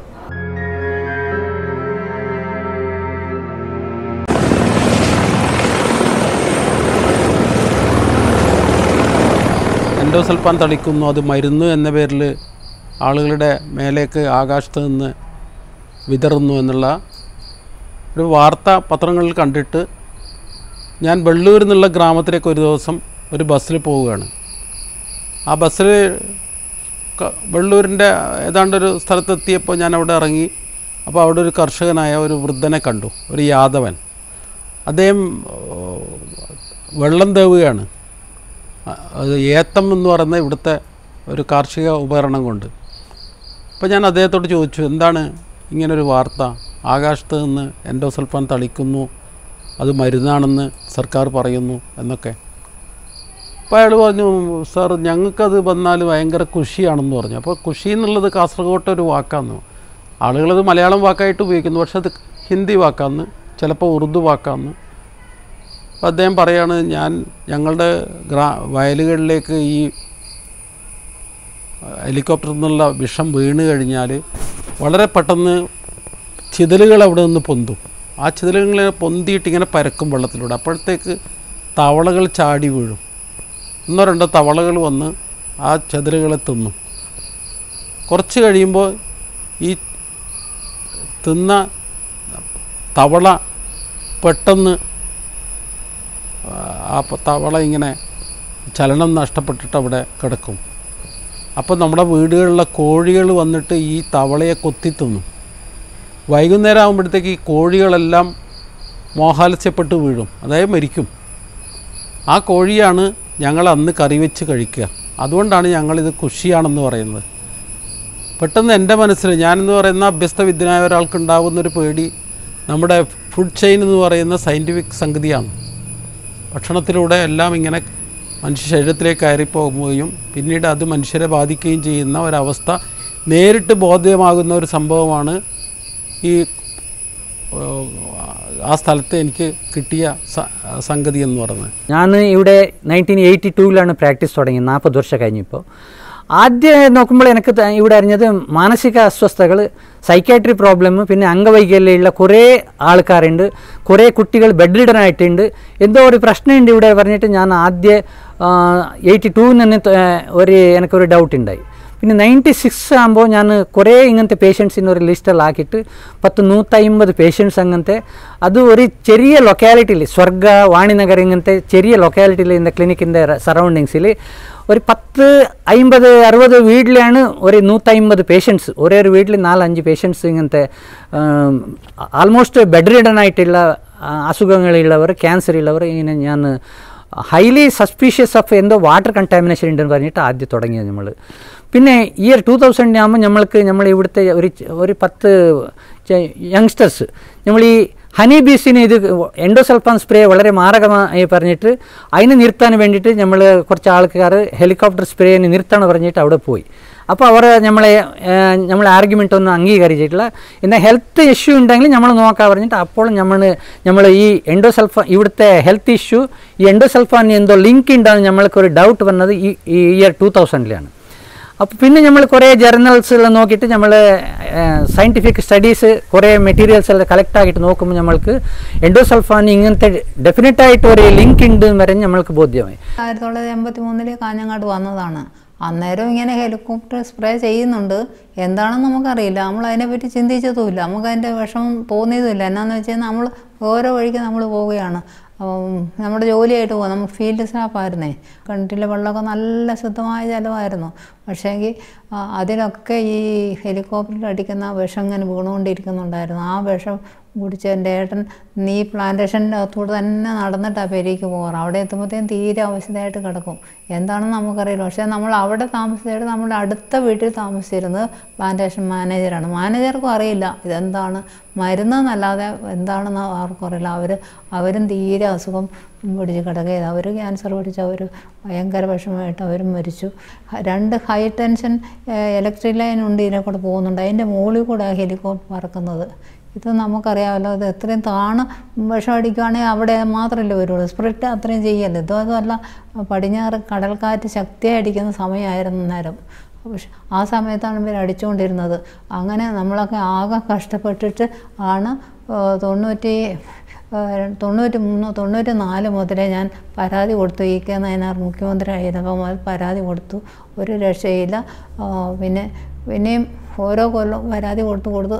എൻഡോസൽഫാൻ തളിക്കുന്നു അത് മരുന്ന് എന്ന പേരിൽ ആളുകളുടെ മേലേക്ക് ആകാശത്ത് നിന്ന് വിതറുന്നു എന്നുള്ള ഒരു വാർത്ത പത്രങ്ങളിൽ കണ്ടിട്ട് ഞാൻ വെള്ളൂർ എന്നുള്ള ഗ്രാമത്തിലേക്ക് ഒരു ദിവസം ഒരു ബസ്സിൽ പോവുകയാണ് ആ ബസ്സിൽ ക- വെള്ളൂരിൻ്റെ ഏതാണ്ടൊരു സ്ഥലത്തെത്തിയപ്പോൾ ഞാൻ അവിടെ ഇറങ്ങി അപ്പോൾ അവിടെ ഒരു കർഷകനായ ഒരു വൃദ്ധനെ കണ്ടു ഒരു യാദവൻ അദ്ദേഹം ഓ, വെള്ളം തേവുകയാണ് അ- അത് ഏത്തം എന്ന് പറയുന്ന ഇവിടുത്തെ ഒരു കാർഷിക ഉപകരണം കൊണ്ട് അപ്പോൾ ഞാൻ അദ്ദേഹത്തോട് ചോദിച്ചു എന്താണ് ഇങ്ങനൊരു വാർത്ത ആകാശത്ത് നിന്ന് എൻഡോസൾഫാൻ തളിക്കുന്നു അത് മരുന്നാണെന്ന് സർക്കാർ പറയുന്നു എന്നൊക്കെ അപ്പോൾ അയാൾ പറഞ്ഞു സാർ ഞങ്ങൾക്കത് വന്നാൽ ഭയങ്കര കുഷിയാണെന്ന് പറഞ്ഞു അപ്പോൾ കുഷി എന്നുള്ളത് കാസർഗോട്ടെ ഒരു വാക്കാന്ന് ആളുകളത് മലയാളം വാക്കായിട്ട് ഉപയോഗിക്കുന്നു പക്ഷെ അത് ഹിന്ദി വാക്കാന്ന് ചിലപ്പോൾ ഉറുദു വാക്കാന്ന് അപ്പോൾ അദ്ദേഹം പറയാണ് ഞാൻ ഞങ്ങളുടെ ഗ്രാ വയലുകളിലേക്ക് ഈ ഹെലികോപ്റ്ററിൽ നിന്നുള്ള വിഷം വീണ് കഴിഞ്ഞാൽ വളരെ പെട്ടെന്ന് ചിതലുകൾ അവിടെ നിന്ന് പൊന്തും ആ ചിതലുകളെ പൊന്തിയിട്ട് ഇങ്ങനെ പരക്കും വെള്ളത്തിലൂടെ അപ്പോഴത്തേക്ക് തവളകൾ ചാടി വീഴും ഒന്നോ രണ്ടോ തവളകൾ വന്ന് ആ ചെതലുകളെ തിന്നും കുറച്ച് കഴിയുമ്പോൾ ഈ തിന്ന തവള പെട്ടെന്ന് ആ പ- തവള ഇങ്ങനെ ചലനം നഷ്ടപ്പെട്ടിട്ട് അവിടെ കിടക്കും അപ്പോൾ നമ്മുടെ വീടുകളിലെ കോഴികൾ വന്നിട്ട് ഈ തവളയെ കൊത്തി തിന്നും വൈകുന്നേരം ആകുമ്പോഴത്തേക്ക് ഈ കോഴികളെല്ലാം മോഹാലസ്യപ്പെട്ട് വീഴും അതായത് മരിക്കും ആ കോഴിയാണ് ഞങ്ങൾ അന്ന് കറി വെച്ച് കഴിക്കുക അതുകൊണ്ടാണ് ഞങ്ങളിത് കുഷിയാണെന്ന് പറയുന്നത് പെട്ടെന്ന് എൻ്റെ മനസ്സിൽ ഞാനെന്ന് പറയുന്ന അഭ്യസ്തവിദ്യനായ ഒരാൾക്ക് ഉണ്ടാകുന്നൊരു പേടി നമ്മുടെ ഫുഡ് ചെയിൻ എന്ന് പറയുന്ന സയൻറ്റിഫിക് സംഗതിയാണ് ഭക്ഷണത്തിലൂടെ എല്ലാം ഇങ്ങനെ മനുഷ്യ ശരീരത്തിലേക്ക് കയറിപ്പോകുകയും പിന്നീട് അത് മനുഷ്യരെ ബാധിക്കുകയും ചെയ്യുന്ന ഒരവസ്ഥ നേരിട്ട് ബോധ്യമാകുന്ന ഒരു സംഭവമാണ് ഈ ഏഹ്, ആ സ്ഥലത്ത് എനിക്ക് കിട്ടിയ സ- സംഗതി എന്ന് പറയുന്നത് ഞാൻ ഇവിടെ നയൻറ്റീൻ എയ്റ്റി ടൂവിലാണ് പ്രാക്ടീസ് തുടങ്ങിയത് നാൽപ്പത് വർഷം കഴിഞ്ഞപ്പോൾ ആദ്യം നോക്കുമ്പോൾ എനിക്ക് ത- ഇവിടെ അറിഞ്ഞത് മാനസിക അസ്വസ്ഥതകൾ സൈക്കാട്രി പ്രോബ്ലം പിന്നെ അംഗവൈകല്യമുള്ള കുറേ ആൾക്കാരുണ്ട് കുറേ കുട്ടികൾ ബെഡ് റിഡൻ ആയിട്ടുണ്ട് എന്തോ ഒരു പ്രശ്നമുണ്ട് ഇവിടെ പറഞ്ഞിട്ട് ഞാൻ ആദ്യം എയ്റ്റി ടൂവിൽ തന്നെ ത- ഒരു എനിക്കൊരു ഡൗട്ട് ഉണ്ടായി പിന്നെ നയൻറ്റി സിക്സ് ആകുമ്പോൾ ഞാൻ കുറേ ഇങ്ങനത്തെ പേഷ്യൻസിന് ഒരു ലിസ്റ്റിലാക്കിയിട്ട് പത്ത് നൂറ്റമ്പത് പേഷ്യൻസ് അങ്ങനത്തെ അത് ഒരു ചെറിയ ലൊക്കാലിറ്റിയിൽ സ്വർഗ വാണിനഗർ ഇങ്ങനത്തെ ചെറിയ ലൊക്കാലിറ്റിയിൽ ഇന്ന ക്ലിനിക്കിൻ്റെ സറൗണ്ടിങ്സിൽ ഒരു പത്ത് അമ്പത് അറുപത് വീട്ടിലാണ് ഒരു നൂറ്റമ്പത് പേഷ്യൻസ് ഒരേ ഒരു വീട്ടിൽ നാലഞ്ച് പേഷ്യൻസ് ഇങ്ങനത്തെ ആൾമോസ്റ്റ് ബെഡ് റിഡൻ ആയിട്ടുള്ള ആ, അസുഖങ്ങളുള്ളവർ ക്യാൻസർ ഉള്ളവർ ഇങ്ങനെ ഞാൻ ഹൈലി സസ്പീഷ്യസ് ഓഫ് എന്തോ വാട്ടർ കണ്ടാമിനേഷൻ ഉണ്ടെന്ന് പറഞ്ഞിട്ട് ആദ്യം തുടങ്ങിയത് നമ്മൾ പിന്നെ ഇയർ ടൂ തൗസൻഡ് ആകുമ്പോൾ നമ്മൾക്ക് നമ്മൾ ഇവിടുത്തെ ഒരു ച- ഒരു പത്ത് യങ്സ്റ്റേഴ്സ് നമ്മൾ ഈ ഹണി ബീസിന് ഇത് എൻഡോസൾഫാൻ സ്പ്രേ വളരെ മാരകമായി പറഞ്ഞിട്ട് അതിന് നിർത്താൻ വേണ്ടിയിട്ട് നമ്മൾ കുറച്ച് ആൾക്കാർ ഹെലികോപ്റ്റർ സ്പ്രേന് നിർത്തണം പറഞ്ഞിട്ട് അവിടെ പോയി അപ്പോൾ അവർ നമ്മളെ നമ്മളെ ആർഗ്യുമെൻ്റ് ഒന്നും അംഗീകരിച്ചിട്ടില്ല എന്നാൽ ഹെൽത്ത് ഇഷ്യൂ ഉണ്ടെങ്കിൽ നമ്മൾ നോക്കാൻ പറഞ്ഞിട്ട് അപ്പോൾ നമ്മൾ നമ്മൾ ഈ എൻഡോസൾഫാൻ ഇവിടുത്തെ ഹെൽത്ത് ഇഷ്യൂ ഈ എൻഡോസൾഫാൻ എന്തോ ലിങ്ക് ഉണ്ടാകുന്ന നമ്മൾക്കൊരു ഡൗട്ട് വന്നത് ഈ ഈ ഇയർ ടൂ തൗസൻഡിലാണ് അപ്പോൾ പിന്നെ നമ്മൾ കുറേ ജേർണൽസെല്ലാം നോക്കിയിട്ട് നമ്മൾ സയൻറ്റിഫിക് സ്റ്റഡീസ് കുറേ മെറ്റീരിയൽസ് എല്ലാം കളക്ട് ആക്കിയിട്ട് നോക്കുമ്പോൾ നമ്മൾക്ക് എൻഡോസൾഫാൻ ഇങ്ങനത്തെ ഡെഫിനറ്റ് ആയിട്ട് ഒരു ലിങ്ക് ഉണ്ട് എന്ന് പറഞ്ഞ് നമ്മൾക്ക് ബോധ്യമായി ആയിരത്തി തൊള്ളായിരത്തി എൺപത്തി മൂന്നില് കാഞ്ഞങ്ങാട് വന്നതാണ് അന്നേരം ഇങ്ങനെ ഹെലികോപ്റ്റർ സ്പ്രേ ചെയ്യുന്നുണ്ട് എന്താണെന്ന് നമുക്കറിയില്ല നമ്മൾ അതിനെപ്പറ്റി ചിന്തിച്ചതുമില്ല നമുക്ക് അതിൻ്റെ വിഷമം തോന്നിയതുമില്ല എന്നാന്ന് വെച്ചാൽ നമ്മൾ ഓരോ വഴിക്ക് നമ്മൾ പോവുകയാണ് അപ്പം നമ്മുടെ ജോലിയായിട്ട് പോകാം നമ്മൾ ഫീൽഡ് സ്റ്റാഫായിരുന്നേ കിണറ്റിലെ വെള്ളമൊക്കെ നല്ല ശുദ്ധമായ ജലമായിരുന്നു പക്ഷേങ്കിൽ അതിലൊക്കെ ഈ ഹെലികോപ്റ്ററിൽ അടിക്കുന്ന വിഷം ഇങ്ങനെ വീണുകൊണ്ടിരിക്കുന്നുണ്ടായിരുന്നു ആ വിഷം കുടിച്ച് എൻ്റെ ഏട്ടൻ നീ പ്ലാന്റേഷൻ്റെ അകത്തൂടെ തന്നെ നടന്നിട്ടാണ് പെരേക്ക് പോകാറ് അവിടെ എത്തുമ്പോഴത്തേക്കും തീരെ അവശതയായിട്ട് കിടക്കും എന്താണെന്ന് നമുക്കറിയില്ല പക്ഷേ നമ്മൾ അവിടെ താമസിച്ചിട്ട് നമ്മുടെ അടുത്ത വീട്ടിൽ താമസിച്ചിരുന്നത് പ്ലാന്റേഷൻ മാനേജറാണ് മാനേജർക്കും അറിയില്ല ഇതെന്താണ് മരുന്നെന്നല്ലാതെ എന്താണെന്ന് ആർക്കും അറിയില്ല അവർ അവരും തീരെ അസുഖം പിടിച്ച് കിടക്കുകയത് അവർ ക്യാൻസർ പിടിച്ച് അവർ ഭയങ്കര വിഷമമായിട്ട് അവരും മരിച്ചു ഹ- രണ്ട് ഹൈ ടെൻഷൻ ഇലക്ട്രിക് ലൈൻ ഉണ്ട് ഇതിനെ കൂടെ പോകുന്നുണ്ട് അതിൻ്റെ മുകളിൽ കൂടെ ഹെലികോപ്റ്റർ പറക്കുന്നത് ഇത് നമുക്കറിയാമല്ലോ ഇത് എത്രയും താണ് വിഷം അടിക്കുകയാണെങ്കിൽ അവിടെ മാത്രമല്ലേ വരുള്ളൂ സ്പ്രിറ്റ് അത്രയും ചെയ്യല്ലേ ഇതോ അതുമല്ല പടിഞ്ഞാറ് കടൽക്കാറ്റ് ശക്തിയായി അടിക്കുന്ന സമയമായിരുന്നു നേരം പക്ഷെ ആ സമയത്താണ് ഇവർ അടിച്ചുകൊണ്ടിരുന്നത് അങ്ങനെ നമ്മളൊക്കെ ആകെ കഷ്ടപ്പെട്ടിട്ട് ആണ് ആ, തൊണ്ണൂറ്റി ആ, തൊണ്ണൂറ്റി മൂന്ന് തൊണ്ണൂറ്റി നാല് മുതലേ ഞാൻ പരാതി കൊടുത്തു ഇ കെ നയനാർ മുഖ്യമന്ത്രി ആയിരുന്നപ്പോൾ മുതൽ പരാതി കൊടുത്തു ഒരു രക്ഷയില്ല ആ, പിന്നെ പിന്നെയും ഓരോ കൊല്ലം പരാതി കൊടുത്ത് കൊടുത്ത്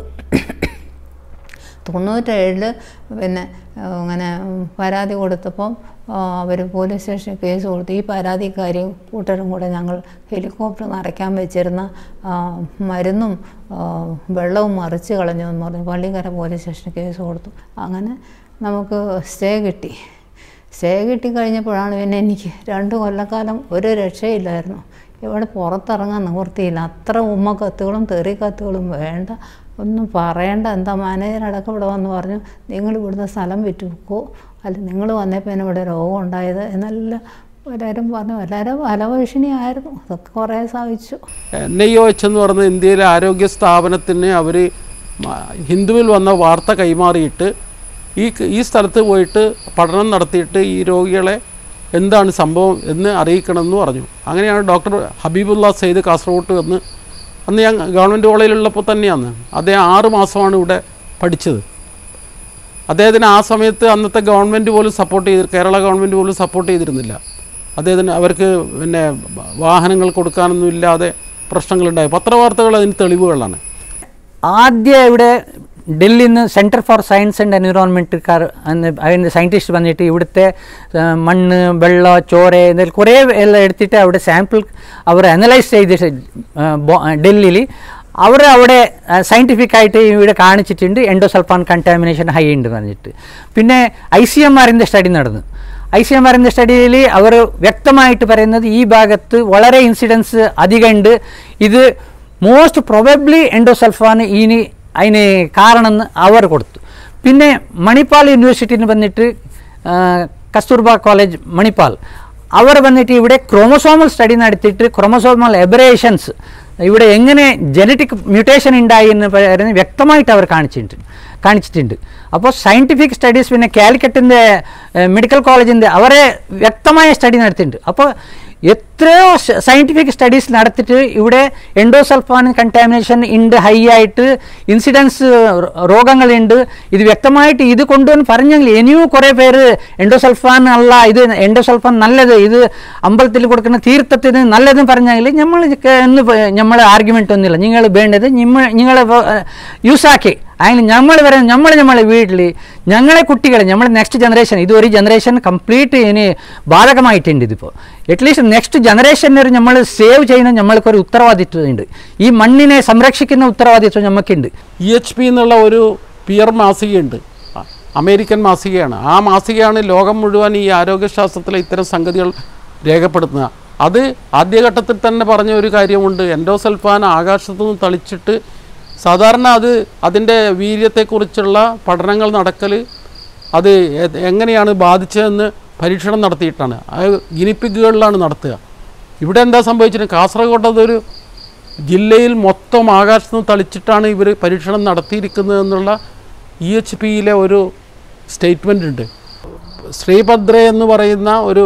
തൊണ്ണൂറ്റേഴിൽ പിന്നെ ആ, ഇങ്ങനെ ഉം, പരാതി കൊടുത്തപ്പം അവർ പോലീസ് സ്റ്റേഷനിൽ കേസ് കൊടുത്തു ഈ പരാതിക്കാരിയും കൂട്ടരും കൂടെ ഞങ്ങൾ ഹെലികോപ്റ്റർ നിറയ്ക്കാൻ വെച്ചിരുന്ന ആ, മരുന്നും ആ, വെള്ളവും മറിച്ച് കളഞ്ഞു എന്ന് പറഞ്ഞു പള്ളിക്കര പോലീസ് സ്റ്റേഷനിൽ കേസ് കൊടുത്തു അങ്ങനെ നമുക്ക് സ്റ്റേ കിട്ടി സ്റ്റേ കിട്ടിക്കഴിഞ്ഞപ്പോഴാണ് പിന്നെ എനിക്ക് രണ്ട് കൊല്ലക്കാലം ഒരു രക്ഷയില്ലായിരുന്നു ഇവിടെ പുറത്തിറങ്ങാൻ നിവൃത്തിയില്ല അത്ര ഉമ്മ കത്തുകളും തെറി കത്തുകളും വേണ്ട ഒന്നും പറയണ്ട എന്താ മാനേജർ അടക്കം ഇവിടെ വന്ന് പറഞ്ഞു നിങ്ങൾ ഇവിടുന്ന് സ്ഥലം വിറ്റ് വെക്കോ അല്ല നിങ്ങൾ വന്നപ്പോൾ എന്നെ ഇവിടെ രോഗം ഉണ്ടായത് എന്നെല്ലാം എല്ലാവരും പറഞ്ഞു എല്ലാവരും ഫലഭീഷണിയായിരുന്നു അതൊക്കെ കുറേ സാധിച്ചു എൻ ഐ ഒ എച്ച് എന്ന് പറയുന്ന ഇന്ത്യയിലെ ആരോഗ്യ സ്ഥാപനത്തിന് അവർ ഹിന്ദുവിൽ വന്ന വാർത്ത കൈമാറിയിട്ട് ഈ ഈ സ്ഥലത്ത് പോയിട്ട് പഠനം നടത്തിയിട്ട് ഈ രോഗികളെ എന്താണ് സംഭവം എന്ന് അറിയിക്കണമെന്ന് പറഞ്ഞു അങ്ങനെയാണ് ഡോക്ടർ ഹബീബുള്ള സെയ്ദ് കാസർഗോട്ട് വന്ന് അന്ന് ഞാൻ ഗവൺമെൻറ് കോളേജിലുള്ളപ്പോൾ തന്നെയാണ് അദ്ദേഹം ആറ് മാസമാണ് ഇവിടെ പഠിച്ചത് അദ്ദേഹത്തിന് ആ സമയത്ത് അന്നത്തെ ഗവൺമെൻറ് പോലും സപ്പോർട്ട് ചെയ്ത് കേരള ഗവൺമെൻറ് പോലും സപ്പോർട്ട് ചെയ്തിരുന്നില്ല അദ്ദേഹത്തിന് അവർക്ക് പിന്നെ വാഹനങ്ങൾ കൊടുക്കാനൊന്നും ഇല്ലാതെ പ്രശ്നങ്ങളുണ്ടായി പത്രവാർത്തകൾ അതിന് തെളിവുകളാണ് ആദ്യം ഇവിടെ ഡൽഹിയിൽ നിന്ന് സെൻറ്റർ ഫോർ സയൻസ് ആൻഡ് എൻവിറോൺമെൻറ്റുകാർ അതിൻ്റെ സയൻറ്റിസ്റ്റ് വന്നിട്ട് ഇവിടുത്തെ ആ, മണ്ണ് വെള്ളം ചോര ഇതിൽ കുറേ എല്ലാം എടുത്തിട്ട് അവിടെ സാമ്പിൾ അവർ അനലൈസ് ചെയ്തിട്ട് ഡൽഹിയിൽ അവർ അവിടെ സയൻറ്റിഫിക് ആയിട്ട് ഇവിടെ കാണിച്ചിട്ടുണ്ട് എൻഡോസൾഫാൻ കണ്ടാമിനേഷൻ ഹൈ ഉണ്ട് പറഞ്ഞിട്ട് പിന്നെ ഐ സി എം ആറിൻ്റെ സ്റ്റഡി നടന്നു ഐ സി എം ആറിൻ്റെ സ്റ്റഡിയിൽ അവർ വ്യക്തമായിട്ട് പറയുന്നത് ഈ ഭാഗത്ത് വളരെ ഇൻസിഡൻസ് അധികമുണ്ട് ഇത് മോസ്റ്റ് പ്രൊബബ്ലി എൻഡോസൾഫാൻ ഇനി അതിന് കാരണമെന്ന് അവർ കൊടുത്തു പിന്നെ മണിപ്പാൽ യൂണിവേഴ്സിറ്റിയിൽ വന്നിട്ട് ആ, കസ്തൂർബ കോളേജ് മണിപ്പാൽ അവർ വന്നിട്ട് ഇവിടെ ക്രോമസോമൽ സ്റ്റഡി നടത്തിയിട്ട് ക്രോമസോമൽ എബറേഷൻസ് ഇവിടെ എങ്ങനെ ജനറ്റിക് മ്യൂട്ടേഷൻ ഉണ്ടായി എന്ന് പറയുന്നത് വ്യക്തമായിട്ട് അവർ കാണിച്ചിട്ടുണ്ട് കാണിച്ചിട്ടുണ്ട് അപ്പോൾ സയൻറ്റിഫിക് സ്റ്റഡീസ് പിന്നെ കാലിക്കറ്റിൻ്റെ മെഡിക്കൽ കോളേജിൻ്റെ അവരെ വ്യക്തമായ സ്റ്റഡി നടത്തിയിട്ടുണ്ട് അപ്പോൾ എത്രയോ സയൻറ്റിഫിക് സ്റ്റഡീസ് നടത്തിയിട്ട് ഇവിടെ എൻഡോസൾഫാൻ കണ്ടാമിനേഷൻ ഉണ്ട് ഹൈ ആയിട്ട് ഇൻസിഡൻസ് രോഗങ്ങളുണ്ട് ഇത് വ്യക്തമായിട്ട് ഇത് കൊണ്ടുവന്ന് പറഞ്ഞെങ്കിൽ ഇനിയും കുറേ പേര് എൻഡോസൾഫാൻ അല്ല ഇത് എൻഡോസൾഫാൻ നല്ലത് ഇത് അമ്പലത്തിൽ കൊടുക്കുന്ന തീർത്ഥത്തിന് നല്ലതെന്ന് പറഞ്ഞെങ്കിൽ നമ്മൾ എന്ന് നമ്മൾ ആർഗ്യുമെൻ്റ് ഒന്നുമില്ല നിങ്ങൾ വേണ്ടത് നിങ്ങൾ യൂസാക്കി അതിന് നമ്മൾ പറയുന്നത് നമ്മൾ നമ്മളെ വീട്ടിൽ ഞങ്ങളെ കുട്ടികളെ നമ്മളെ നെക്സ്റ്റ് ജനറേഷൻ ഇത് ഒരു ജനറേഷൻ കംപ്ലീറ്റ് ഇനി ബാധകമായിട്ടുണ്ട് ഇതിപ്പോൾ അറ്റ്ലീസ്റ്റ് നെക്സ്റ്റ് ജനറേഷനൊരു നമ്മൾ സേവ് ചെയ്യുന്ന നമ്മൾക്കൊരു ഉത്തരവാദിത്വമുണ്ട് ഈ മണ്ണിനെ സംരക്ഷിക്കുന്ന ഉത്തരവാദിത്വം നമുക്കുണ്ട് ഇ എച്ച് പി എന്നുള്ള ഒരു പിയർ മാസികയുണ്ട് അ- അമേരിക്കൻ മാസികയാണ് ആ മാസികയാണ് ലോകം മുഴുവൻ ഈ ആരോഗ്യശാസ്ത്രത്തിലെ ഇത്തരം സംഗതികൾ രേഖപ്പെടുത്തുന്നത് അത് ആദ്യഘട്ടത്തിൽ തന്നെ പറഞ്ഞ ഒരു കാര്യമുണ്ട് എൻഡോസൾഫാൻ ആകാശത്തു നിന്ന് തളിച്ചിട്ട് സാധാരണ അത് അതിൻ്റെ വീര്യത്തെക്കുറിച്ചുള്ള പഠനങ്ങൾ നടക്കൽ അത് എ- എങ്ങനെയാണ് ബാധിച്ചതെന്ന് പരീക്ഷണം നടത്തിയിട്ടാണ് അത് ഗിനിപ്പിക്കുകളിലാണ് നടത്തുക ഇവിടെ എന്താ സംഭവിച്ചിട്ട് കാസർഗോഡ് അതൊരു ജില്ലയിൽ മൊത്തം ആകാശത്ത് നിന്ന് തളിച്ചിട്ടാണ് ഇവർ പരീക്ഷണം നടത്തിയിരിക്കുന്നത് എന്നുള്ള ഇ എച്ച് പിയിലെ ഒരു സ്റ്റേറ്റ്മെൻ്റ് ഉണ്ട് ശ്രീഭദ്ര എന്ന് പറയുന്ന ഒരു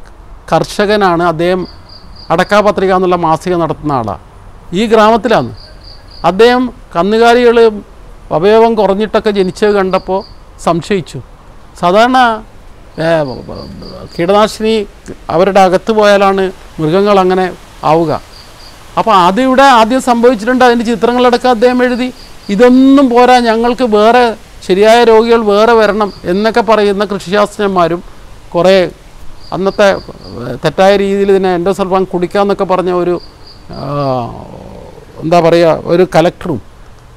കർഷകനാണ് അദ്ദേഹം അടക്കാപത്രിക എന്നുള്ള മാസിക നടത്തുന്ന ആളാണ് ഈ ഗ്രാമത്തിലാണ് അദ്ദേഹം കന്നുകാലികൾ അവയവം കുറഞ്ഞിട്ടൊക്കെ ജനിച്ചത് കണ്ടപ്പോൾ സംശയിച്ചു സാധാരണ ഏ, കീടനാശിനി അവരുടെ അകത്ത് പോയാലാണ് മൃഗങ്ങൾ അങ്ങനെ ആവുക അപ്പോൾ അതിവിടെ ആദ്യം സംഭവിച്ചിട്ടുണ്ട് അതിൻ്റെ ചിത്രങ്ങളടക്കം അദ്ദേഹം എഴുതി ഇതൊന്നും പോരാ ഞങ്ങൾക്ക് വേറെ ശരിയായ രോഗികൾ വേറെ വരണം എന്നൊക്കെ പറയുന്ന കൃഷിശാസ്ത്രജ്ഞന്മാരും കുറേ അന്നത്തെ ഏഹ്, തെറ്റായ രീതിയിൽ ഇതിനെ എൻഡോസൾഫാൻ കുടിക്കാമെന്നൊക്കെ പറഞ്ഞ ഒരു ആ, എന്താ പറയുക ഒരു കലക്ടറും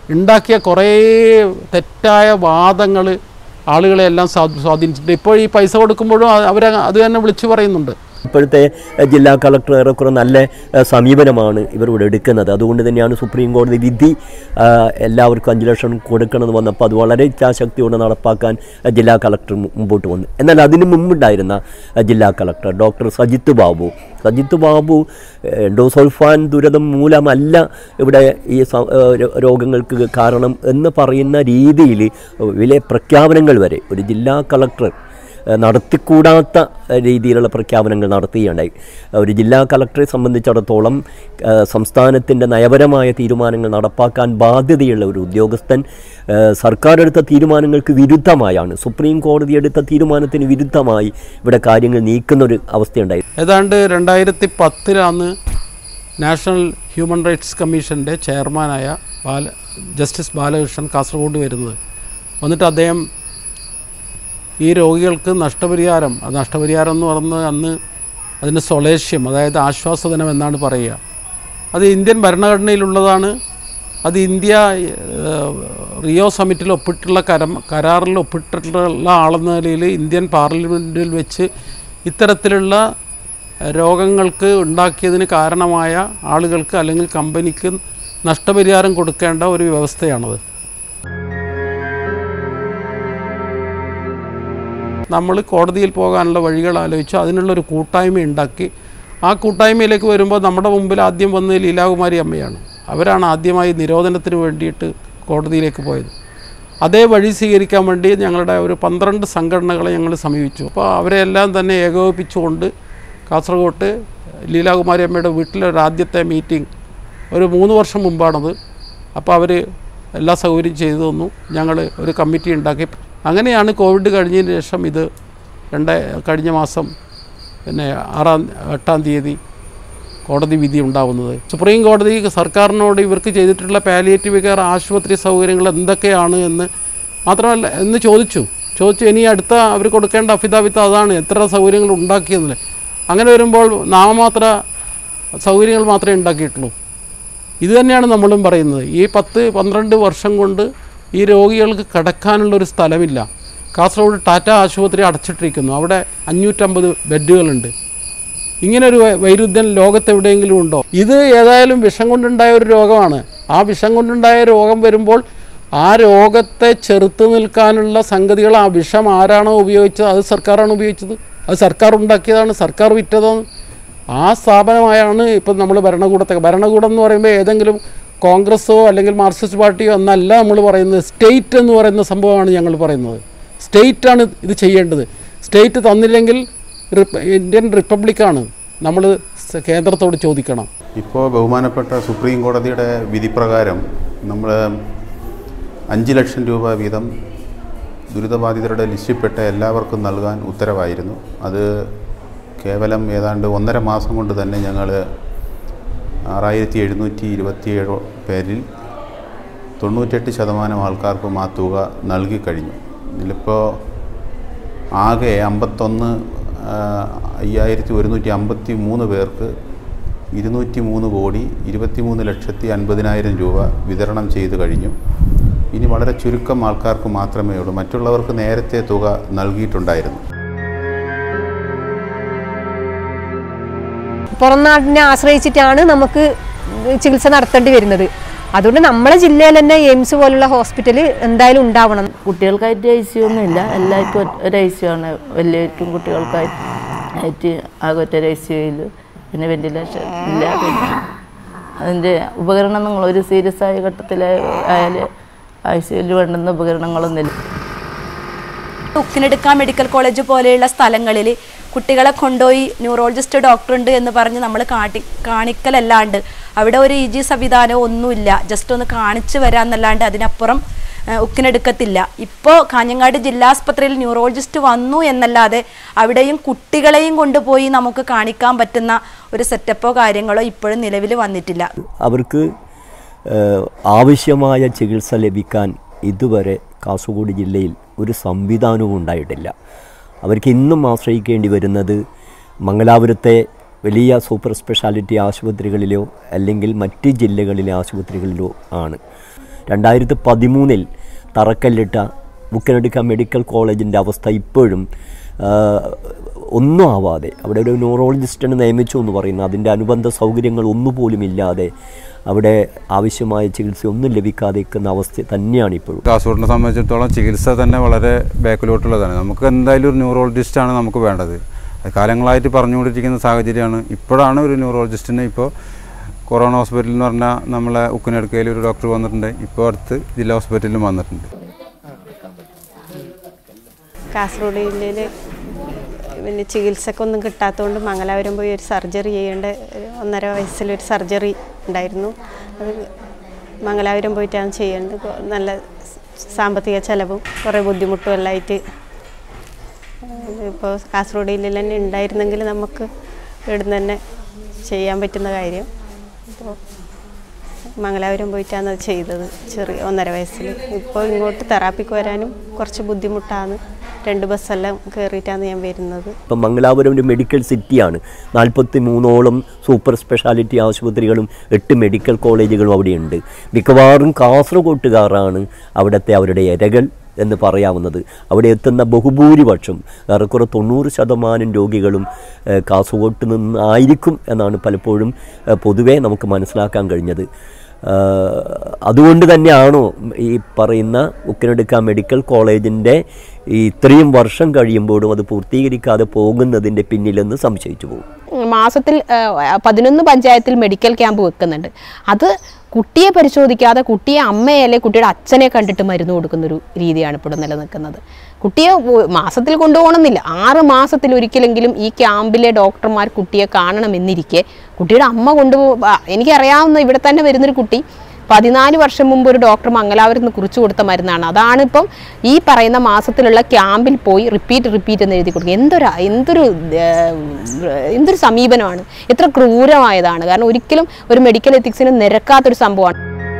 ഉണ്ടാക്കിയ കുറേ തെറ്റായ വാദങ്ങൾ ആളുകളെ എല്ലാം സ്വാ- സ്വാധീനിച്ചിട്ടുണ്ട് ഇപ്പോൾ ഈ പൈസ കൊടുക്കുമ്പോഴും അവർ അത് തന്നെ വിളിച്ചു പറയുന്നുണ്ട് ഇപ്പോഴത്തെ എഹ്, ജില്ലാ കളക്ടർ ഏറെക്കുറെ നല്ല എഹ്, സമീപനമാണ് ഇവരോട് എടുക്കുന്നത് അതുകൊണ്ട് തന്നെയാണ് സുപ്രീം കോടതി വിധി ആ, എല്ലാവർക്കും അഞ്ച് ലക്ഷം കൊടുക്കണമെന്ന് വന്നപ്പോൾ അത് വളരെ ഇച്ഛാശക്തിയോടെ നടപ്പാക്കാൻ എഹ്, ജില്ലാ കളക്ടർ മു- മുമ്പോട്ട് വന്നു എന്നാൽ അതിന് മുമ്പുണ്ടായിരുന്ന എഹ്, ജില്ലാ കളക്ടർ ഡോക്ടർ സജിത്ത് ബാബു സജിത്ത് ബാബു എഹ്, എൻഡോസൾഫാൻ ദുരിതം മൂലമല്ല ഇവിടെ ഈ സ- ഏഹ്, രോ- രോഗങ്ങൾക്ക് കാരണം എന്ന് പറയുന്ന രീതിയിൽ വലിയ പ്രഖ്യാപനങ്ങൾ വരെ ഒരു ജില്ലാ കളക്ടർ ഏഹ് നടത്തിക്കൂടാത്ത ഏഹ് രീതിയിലുള്ള പ്രഖ്യാപനങ്ങൾ നടത്തുകയുണ്ടായി ഒരു ജില്ലാ കളക്ടറെ സംബന്ധിച്ചിടത്തോളം ഏഹ് സംസ്ഥാനത്തിൻ്റെ നയപരമായ തീരുമാനങ്ങൾ നടപ്പാക്കാൻ ബാധ്യതയുള്ള ഒരു ഉദ്യോഗസ്ഥൻ ഏഹ് സർക്കാർ എടുത്ത തീരുമാനങ്ങൾക്ക് വിരുദ്ധമായാണ് സുപ്രീം കോടതി എടുത്ത തീരുമാനത്തിന് വിരുദ്ധമായി ഇവിടെ കാര്യങ്ങൾ നീക്കുന്നൊരു അവസ്ഥയുണ്ടായി ഏതാണ്ട് രണ്ടായിരത്തി പത്തിലാണ് നാഷണൽ ഹ്യൂമൻ റൈറ്റ്സ് കമ്മീഷൻ്റെ ചെയർമാനായ ബാല ജസ്റ്റിസ് ബാലകൃഷ്ണൻ കാസർഗോഡ് വരുന്നത് വന്നിട്ട് അദ്ദേഹം ഈ രോഗികൾക്ക് നഷ്ടപരിഹാരം അത് നഷ്ടപരിഹാരം എന്ന് പറഞ്ഞത് അന്ന് അതിന് സൊളേഷ്യം അതായത് ആശ്വാസധനം എന്നാണ് പറയുക അത് ഇന്ത്യൻ ഭരണഘടനയിലുള്ളതാണ് അത് ഇന്ത്യ ഏഹ്, റിയോ സമ്മിറ്റിൽ ഒപ്പിട്ടുള്ള കരം കരാറിൽ ഒപ്പിട്ടിട്ടുള്ള ആളെന്ന നിലയിൽ ഇന്ത്യൻ പാർലമെൻറ്റിൽ വെച്ച് ഇത്തരത്തിലുള്ള രോഗങ്ങൾക്ക് ഉണ്ടാക്കിയതിന് കാരണമായ ആളുകൾക്ക് അല്ലെങ്കിൽ കമ്പനിക്ക് നഷ്ടപരിഹാരം കൊടുക്കേണ്ട ഒരു വ്യവസ്ഥയാണത് നമ്മൾ കോടതിയിൽ പോകാനുള്ള വഴികൾ ആലോചിച്ചു അതിനുള്ളൊരു കൂട്ടായ്മ ഉണ്ടാക്കി ആ കൂട്ടായ്മയിലേക്ക് വരുമ്പോൾ നമ്മുടെ മുമ്പിൽ ആദ്യം വന്നത് ലീലാകുമാരി അമ്മയാണ് അവരാണ് ആദ്യമായി നിരോധനത്തിന് വേണ്ടിയിട്ട് കോടതിയിലേക്ക് പോയത് അതേ വഴി സ്വീകരിക്കാൻ വേണ്ടി ഞങ്ങളുടെ ഒരു പന്ത്രണ്ട് സംഘടനകളെ ഞങ്ങൾ സമീപിച്ചു അപ്പോൾ അവരെല്ലാം തന്നെ ഏകോപിപ്പിച്ചുകൊണ്ട് കാസർഗോട്ട് ലീലാകുമാരി അമ്മയുടെ വീട്ടിലെ ഒരു ആദ്യത്തെ മീറ്റിംഗ് ഒരു മൂന്ന് വർഷം മുമ്പാണത് അപ്പോൾ അവർ എല്ലാ സൗകര്യം ചെയ്തു തന്നു ഞങ്ങൾ ഒരു കമ്മിറ്റി ഉണ്ടാക്കി അങ്ങനെയാണ് കോവിഡ് കഴിഞ്ഞതിന് ശേഷം ഇത് രണ്ട് കഴിഞ്ഞ മാസം പിന്നെ ആറാം എട്ടാം തീയതി കോടതി വിധി ഉണ്ടാവുന്നത് സുപ്രീം കോടതി സർക്കാരിനോട് ഇവർക്ക് ചെയ്തിട്ടുള്ള പാലിയേറ്റീവ് കെയർ ആശുപത്രി സൗകര്യങ്ങൾ എന്തൊക്കെയാണ് എന്ന് മാത്രമല്ല എന്ന് ചോദിച്ചു ചോദിച്ചു ഇനി അടുത്ത അവർ കൊടുക്കേണ്ട അഫിദാവിത്ത് അതാണ് എത്ര സൗകര്യങ്ങൾ ഉണ്ടാക്കിയെന്നില്ല അങ്ങനെ വരുമ്പോൾ നാമമാത്ര സൗകര്യങ്ങൾ മാത്രമേ ഉണ്ടാക്കിയിട്ടുള്ളൂ ഇത് തന്നെയാണ് നമ്മളും പറയുന്നത് ഈ പത്ത് പന്ത്രണ്ട് വർഷം കൊണ്ട് ഈ രോഗികൾക്ക് കിടക്കാനുള്ളൊരു സ്ഥലമില്ല കാസർഗോഡ് ടാറ്റ ആശുപത്രി അടച്ചിട്ടിരിക്കുന്നു അവിടെ അഞ്ഞൂറ്റമ്പത് ബെഡുകളുണ്ട് ഇങ്ങനൊരു വൈ- വൈരുദ്ധ്യം ലോകത്തെവിടെയെങ്കിലും ഉണ്ടോ ഇത് ഏതായാലും വിഷം കൊണ്ടുണ്ടായ ഒരു രോഗമാണ് ആ വിഷം കൊണ്ടുണ്ടായ രോഗം വരുമ്പോൾ ആ രോഗത്തെ ചെറുത്ത് നിൽക്കാനുള്ള സംഗതികൾ ആ വിഷം ആരാണോ ഉപയോഗിച്ചത് അത് സർക്കാരാണ് ഉപയോഗിച്ചത് അത് സർക്കാർ ഉണ്ടാക്കിയതാണ് സർക്കാർ വിറ്റതാണ് ആ സ്ഥാപനമായാണ് ഇപ്പം നമ്മൾ ഭരണകൂടത്തെ ഭരണകൂടം എന്ന് പറയുമ്പോൾ ഏതെങ്കിലും കോൺഗ്രസ്സോ അല്ലെങ്കിൽ മാർക്സിസ്റ്റ് പാർട്ടിയോ എന്നല്ല നമ്മൾ പറയുന്നത് സ്റ്റേറ്റ് എന്ന് പറയുന്ന സംഭവമാണ് ഞങ്ങൾ പറയുന്നത് സ്റ്റേറ്റാണ് ഇത് ചെയ്യേണ്ടത് സ്റ്റേറ്റ് തന്നില്ലെങ്കിൽ റിപ്പ- ഇന്ത്യൻ റിപ്പബ്ലിക്കാണ് നമ്മൾ സ- കേന്ദ്രത്തോട് ചോദിക്കണം ഇപ്പോൾ ബഹുമാനപ്പെട്ട സുപ്രീം കോടതിയുടെ വിധിപ്രകാരം നമ്മൾ അഞ്ച് ലക്ഷം രൂപ വീതം ദുരിതബാധിതരുടെ ലിസ്റ്റിൽപ്പെട്ട എല്ലാവർക്കും നൽകാൻ ഉത്തരവായിരുന്നു അത് കേവലം ഏതാണ്ട് ഒന്നര മാസം കൊണ്ട് തന്നെ ഞങ്ങൾ ആറായിരത്തി എഴുന്നൂറ്റി ഇരുപത്തിയേഴ് പേരിൽ തൊണ്ണൂറ്റെട്ട് ശതമാനം ആൾക്കാർക്കും ആ തുക നൽകി കഴിഞ്ഞു ഇതിലിപ്പോൾ ആകെ അമ്പത്തൊന്ന് ആ, അയ്യായിരത്തി ഒരുന്നൂറ്റി അമ്പത്തി മൂന്ന് പേർക്ക് ഇരുന്നൂറ്റി മൂന്ന് കോടി ഇരുപത്തിമൂന്ന് ലക്ഷത്തി അൻപതിനായിരം രൂപ വിതരണം ചെയ്തു കഴിഞ്ഞു ഇനി വളരെ ചുരുക്കം ആൾക്കാർക്ക് മാത്രമേ ഉള്ളൂ മറ്റുള്ളവർക്ക് നേരത്തെ തുക നൽകിയിട്ടുണ്ടായിരുന്നു പുറം നാടിനെ ആശ്രയിച്ചിട്ടാണ് നമുക്ക് ചികിത്സ നടത്തേണ്ടി വരുന്നത് അതുകൊണ്ട് നമ്മളെ ജില്ലയിൽ തന്നെ എയിംസ് പോലുള്ള ഹോസ്പിറ്റൽ എന്തായാലും ഉണ്ടാവണം കുട്ടികൾക്കായിട്ട് ഐ സി ഒന്നും ഇല്ല എല്ലാവർക്കും ഒറ്റ- ഒരു ഐ സി ആണ് വലിയവർക്കും കുട്ടികൾക്കായിട്ട് ആയിട്ട് ആകെ ഒറ്റ ഐ സി യുയിൽ പിന്നെ വെന്റിലേഷൻ ഇല്ല പിന്നെ അതിൻ്റെ ഉപകരണങ്ങൾ ഒരു സീരിയസ് ആയ ഘട്ടത്തിൽ ആയാൽ ഐ സി യുയിൽ വേണ്ടുന്ന ഉപകരണങ്ങളൊന്നുമില്ല ഉക്കിനെടുക്ക മെഡിക്കൽ കോളേജ് പോലെയുള്ള സ്ഥലങ്ങളിൽ കുട്ടികളെ കൊണ്ടുപോയി ന്യൂറോളജിസ്റ്റ് ഡോക്ടർ ഉണ്ട് എന്ന് പറഞ്ഞ് നമ്മൾ കാട്ടി കാണിക്കലല്ലാണ്ട് അവിടെ ഒരു ഇ ജി സംവിധാനമോ ഒന്നുമില്ല ജസ്റ്റ് ഒന്ന് കാണിച്ചു വരാമെന്നല്ലാണ്ട് അതിനപ്പുറം ഏഹ്, ഉക്കിനെടുക്കത്തില്ല ഇപ്പോൾ കാഞ്ഞങ്ങാട് ജില്ലാസ്പത്രിയിൽ ന്യൂറോളജിസ്റ്റ് വന്നു എന്നല്ലാതെ അവിടെയും കുട്ടികളെയും കൊണ്ടുപോയി നമുക്ക് കാണിക്കാൻ പറ്റുന്ന ഒരു സെറ്റപ്പോ കാര്യങ്ങളോ ഇപ്പോഴും നിലവിൽ വന്നിട്ടില്ല അവർക്ക് ഏഹ്, ആവശ്യമായ ചികിത്സ ലഭിക്കാൻ ഇതുവരെ കാസർഗോഡ് ജില്ലയിൽ ഒരു സംവിധാനവും ഉണ്ടായിട്ടില്ല അവർക്ക് ഇന്നും ആശ്രയിക്കേണ്ടി വരുന്നത് മംഗലാപുരത്തെ വലിയ സൂപ്പർ സ്പെഷ്യാലിറ്റി ആശുപത്രികളിലോ അല്ലെങ്കിൽ മറ്റ് ജില്ലകളിലെ ആശുപത്രികളിലോ ആണ് രണ്ടായിരത്തി പതിമൂന്നിൽ തറക്കല്ലിട്ട മുക്കനടുക്ക മെഡിക്കൽ കോളേജിൻ്റെ അവസ്ഥ ഇപ്പോഴും ആ, ഒന്നും ആവാതെ അവിടെ ഒരു ന്യൂറോളജിസ്റ്റിനെ നിയമിച്ചു എന്ന് പറയുന്നു അതിൻ്റെ അനുബന്ധ സൗകര്യങ്ങൾ ഒന്നുപോലും ഇല്ലാതെ അവിടെ ആവശ്യമായ ചികിത്സ ഒന്നും ലഭിക്കാതെ നിൽക്കുന്ന അവസ്ഥ തന്നെയാണ് ഇപ്പോഴും കാസർഗോഡിനെ സംബന്ധിച്ചിടത്തോളം ചികിത്സ തന്നെ വളരെ ബാക്കിലോട്ടുള്ളതാണ് നമുക്ക് എന്തായാലും ഒരു ന്യൂറോളജിസ്റ്റാണ് നമുക്ക് വേണ്ടത് അത് കാലങ്ങളായിട്ട് പറഞ്ഞുകൊണ്ടിരിക്കുന്ന സാഹചര്യമാണ് ഇപ്പോഴാണ് ഒരു ന്യൂറോളജിസ്റ്റിനെ ഇപ്പോൾ കൊറോണ ഹോസ്പിറ്റലിൽ എന്ന് പറഞ്ഞാൽ നമ്മളെ ഉക്കിനെടുക്കയിൽ ഒരു ഡോക്ടർ വന്നിട്ടുണ്ട് ഇപ്പോൾ അടുത്ത് ജില്ലാ ഹോസ്പിറ്റലിലും വന്നിട്ടുണ്ട് കാസർഗോഡ് ജില്ലയിൽ പിന്നെ ചികിത്സക്കൊന്നും കിട്ടാത്തതുകൊണ്ട് മംഗലാപുരം പോയി ഒരു സർജറി ചെയ്യേണ്ട ഒരു ഒന്നര വയസ്സിലൊരു സർജറി ഉണ്ടായിരുന്നു അത് മംഗലാപുരം പോയിട്ടാണ് ചെയ്യേണ്ടത് കൊ- നല്ല സാമ്പത്തിക ചെലവും കുറേ ബുദ്ധിമുട്ടും എല്ലാം ആയിട്ട് ഇപ്പോൾ കാസർഗോഡ് ജില്ലയിൽ തന്നെ ഉണ്ടായിരുന്നെങ്കിൽ നമുക്ക് ഇവിടുന്ന് തന്നെ ചെയ്യാൻ പറ്റുന്ന കാര്യം ഇപ്പോൾ മംഗലാപുരം പോയിട്ടാണ് അത് ചെയ്തത് ചെറിയ ഒന്നര വയസ്സിൽ ഇപ്പോൾ ഇങ്ങോട്ട് തെറാപ്പിക്ക് വരാനും കുറച്ച് ബുദ്ധിമുട്ടാണ് രണ്ട് ബസ്സെല്ലാം കയറിയിട്ടാണ് ഞാൻ വരുന്നത് ഇപ്പം മംഗലാപുരം ഒരു മെഡിക്കൽ സിറ്റിയാണ് നാൽപ്പത്തി മൂന്നോളം സൂപ്പർ സ്പെഷ്യാലിറ്റി ആശുപത്രികളും എട്ട് മെഡിക്കൽ കോളേജുകളും അവിടെയുണ്ട് മിക്കവാറും കാസർഗോട്ടുകാരാണ് അവിടുത്തെ അവരുടെ ഇരകൾ എന്ന് പറയാവുന്നത് അവിടെ എത്തുന്ന ബഹുഭൂരിപക്ഷം ഏറെക്കുറെ തൊണ്ണൂറ് ശതമാനം രോഗികളും ഏഹ്, കാസർഗോട്ട് നിന്നായിരിക്കും എന്നാണ് പലപ്പോഴും ഏഹ്, പൊതുവേ നമുക്ക് മനസ്സിലാക്കാൻ കഴിഞ്ഞത് ആഹ് അതുകൊണ്ട് തന്നെയാണോ ഈ പറയുന്ന ഉക്കിനെടുക്ക മെഡിക്കൽ കോളേജിൻ്റെ ഈ ഇത്രയും വർഷം കഴിയുമ്പോഴും അത് പൂർത്തീകരിക്കാതെ പോകുന്നതിൻ്റെ പിന്നിലെന്ന് സംശയിച്ചു പോകും മാസത്തിൽ ആ, പതിനൊന്ന് പഞ്ചായത്തിൽ മെഡിക്കൽ ക്യാമ്പ് വെക്കുന്നുണ്ട് അത് കുട്ടിയെ പരിശോധിക്കാതെ കുട്ടിയെ അമ്മയെ അല്ലെ കുട്ടിയുടെ അച്ഛനെ കണ്ടിട്ട് മരുന്ന് കൊടുക്കുന്ന ഒരു രീതിയാണ് ഇപ്പോൾ നിലനിൽക്കുന്നത് കുട്ടിയെ ഒ- മാസത്തിൽ കൊണ്ടുപോകണമെന്നില്ല ആറ് മാസത്തിൽ ഒരിക്കലെങ്കിലും ഈ ക്യാമ്പിലെ ഡോക്ടർമാർ കുട്ടിയെ കാണണമെന്നിരിക്കെ കുട്ടിയുടെ അമ്മ കൊണ്ടുപോ ആ, എനിക്കറിയാവുന്ന ഇവിടെ തന്നെ വരുന്നൊരു കുട്ടി പതിനാല് വർഷം മുമ്പ് ഒരു ഡോക്ടർ മംഗലാപുരത്ത് നിന്ന് കുറിച്ചു കൊടുത്ത മരുന്നാണ് അതാണ് ഇപ്പം ഈ പറയുന്ന മാസത്തിലുള്ള ക്യാമ്പിൽ പോയി റിപ്പീറ്റ് റിപ്പീറ്റ് എന്ന് എഴുതി കൊടുക്കുക എന്തൊരു എന്തൊരു ഏർ, എന്തൊരു സമീപനമാണ് എത്ര ക്രൂരമായതാണ് കാരണം ഒരിക്കലും ഒരു മെഡിക്കൽ എത്തിക്സിന് നിരക്കാത്തൊരു സംഭവമാണ്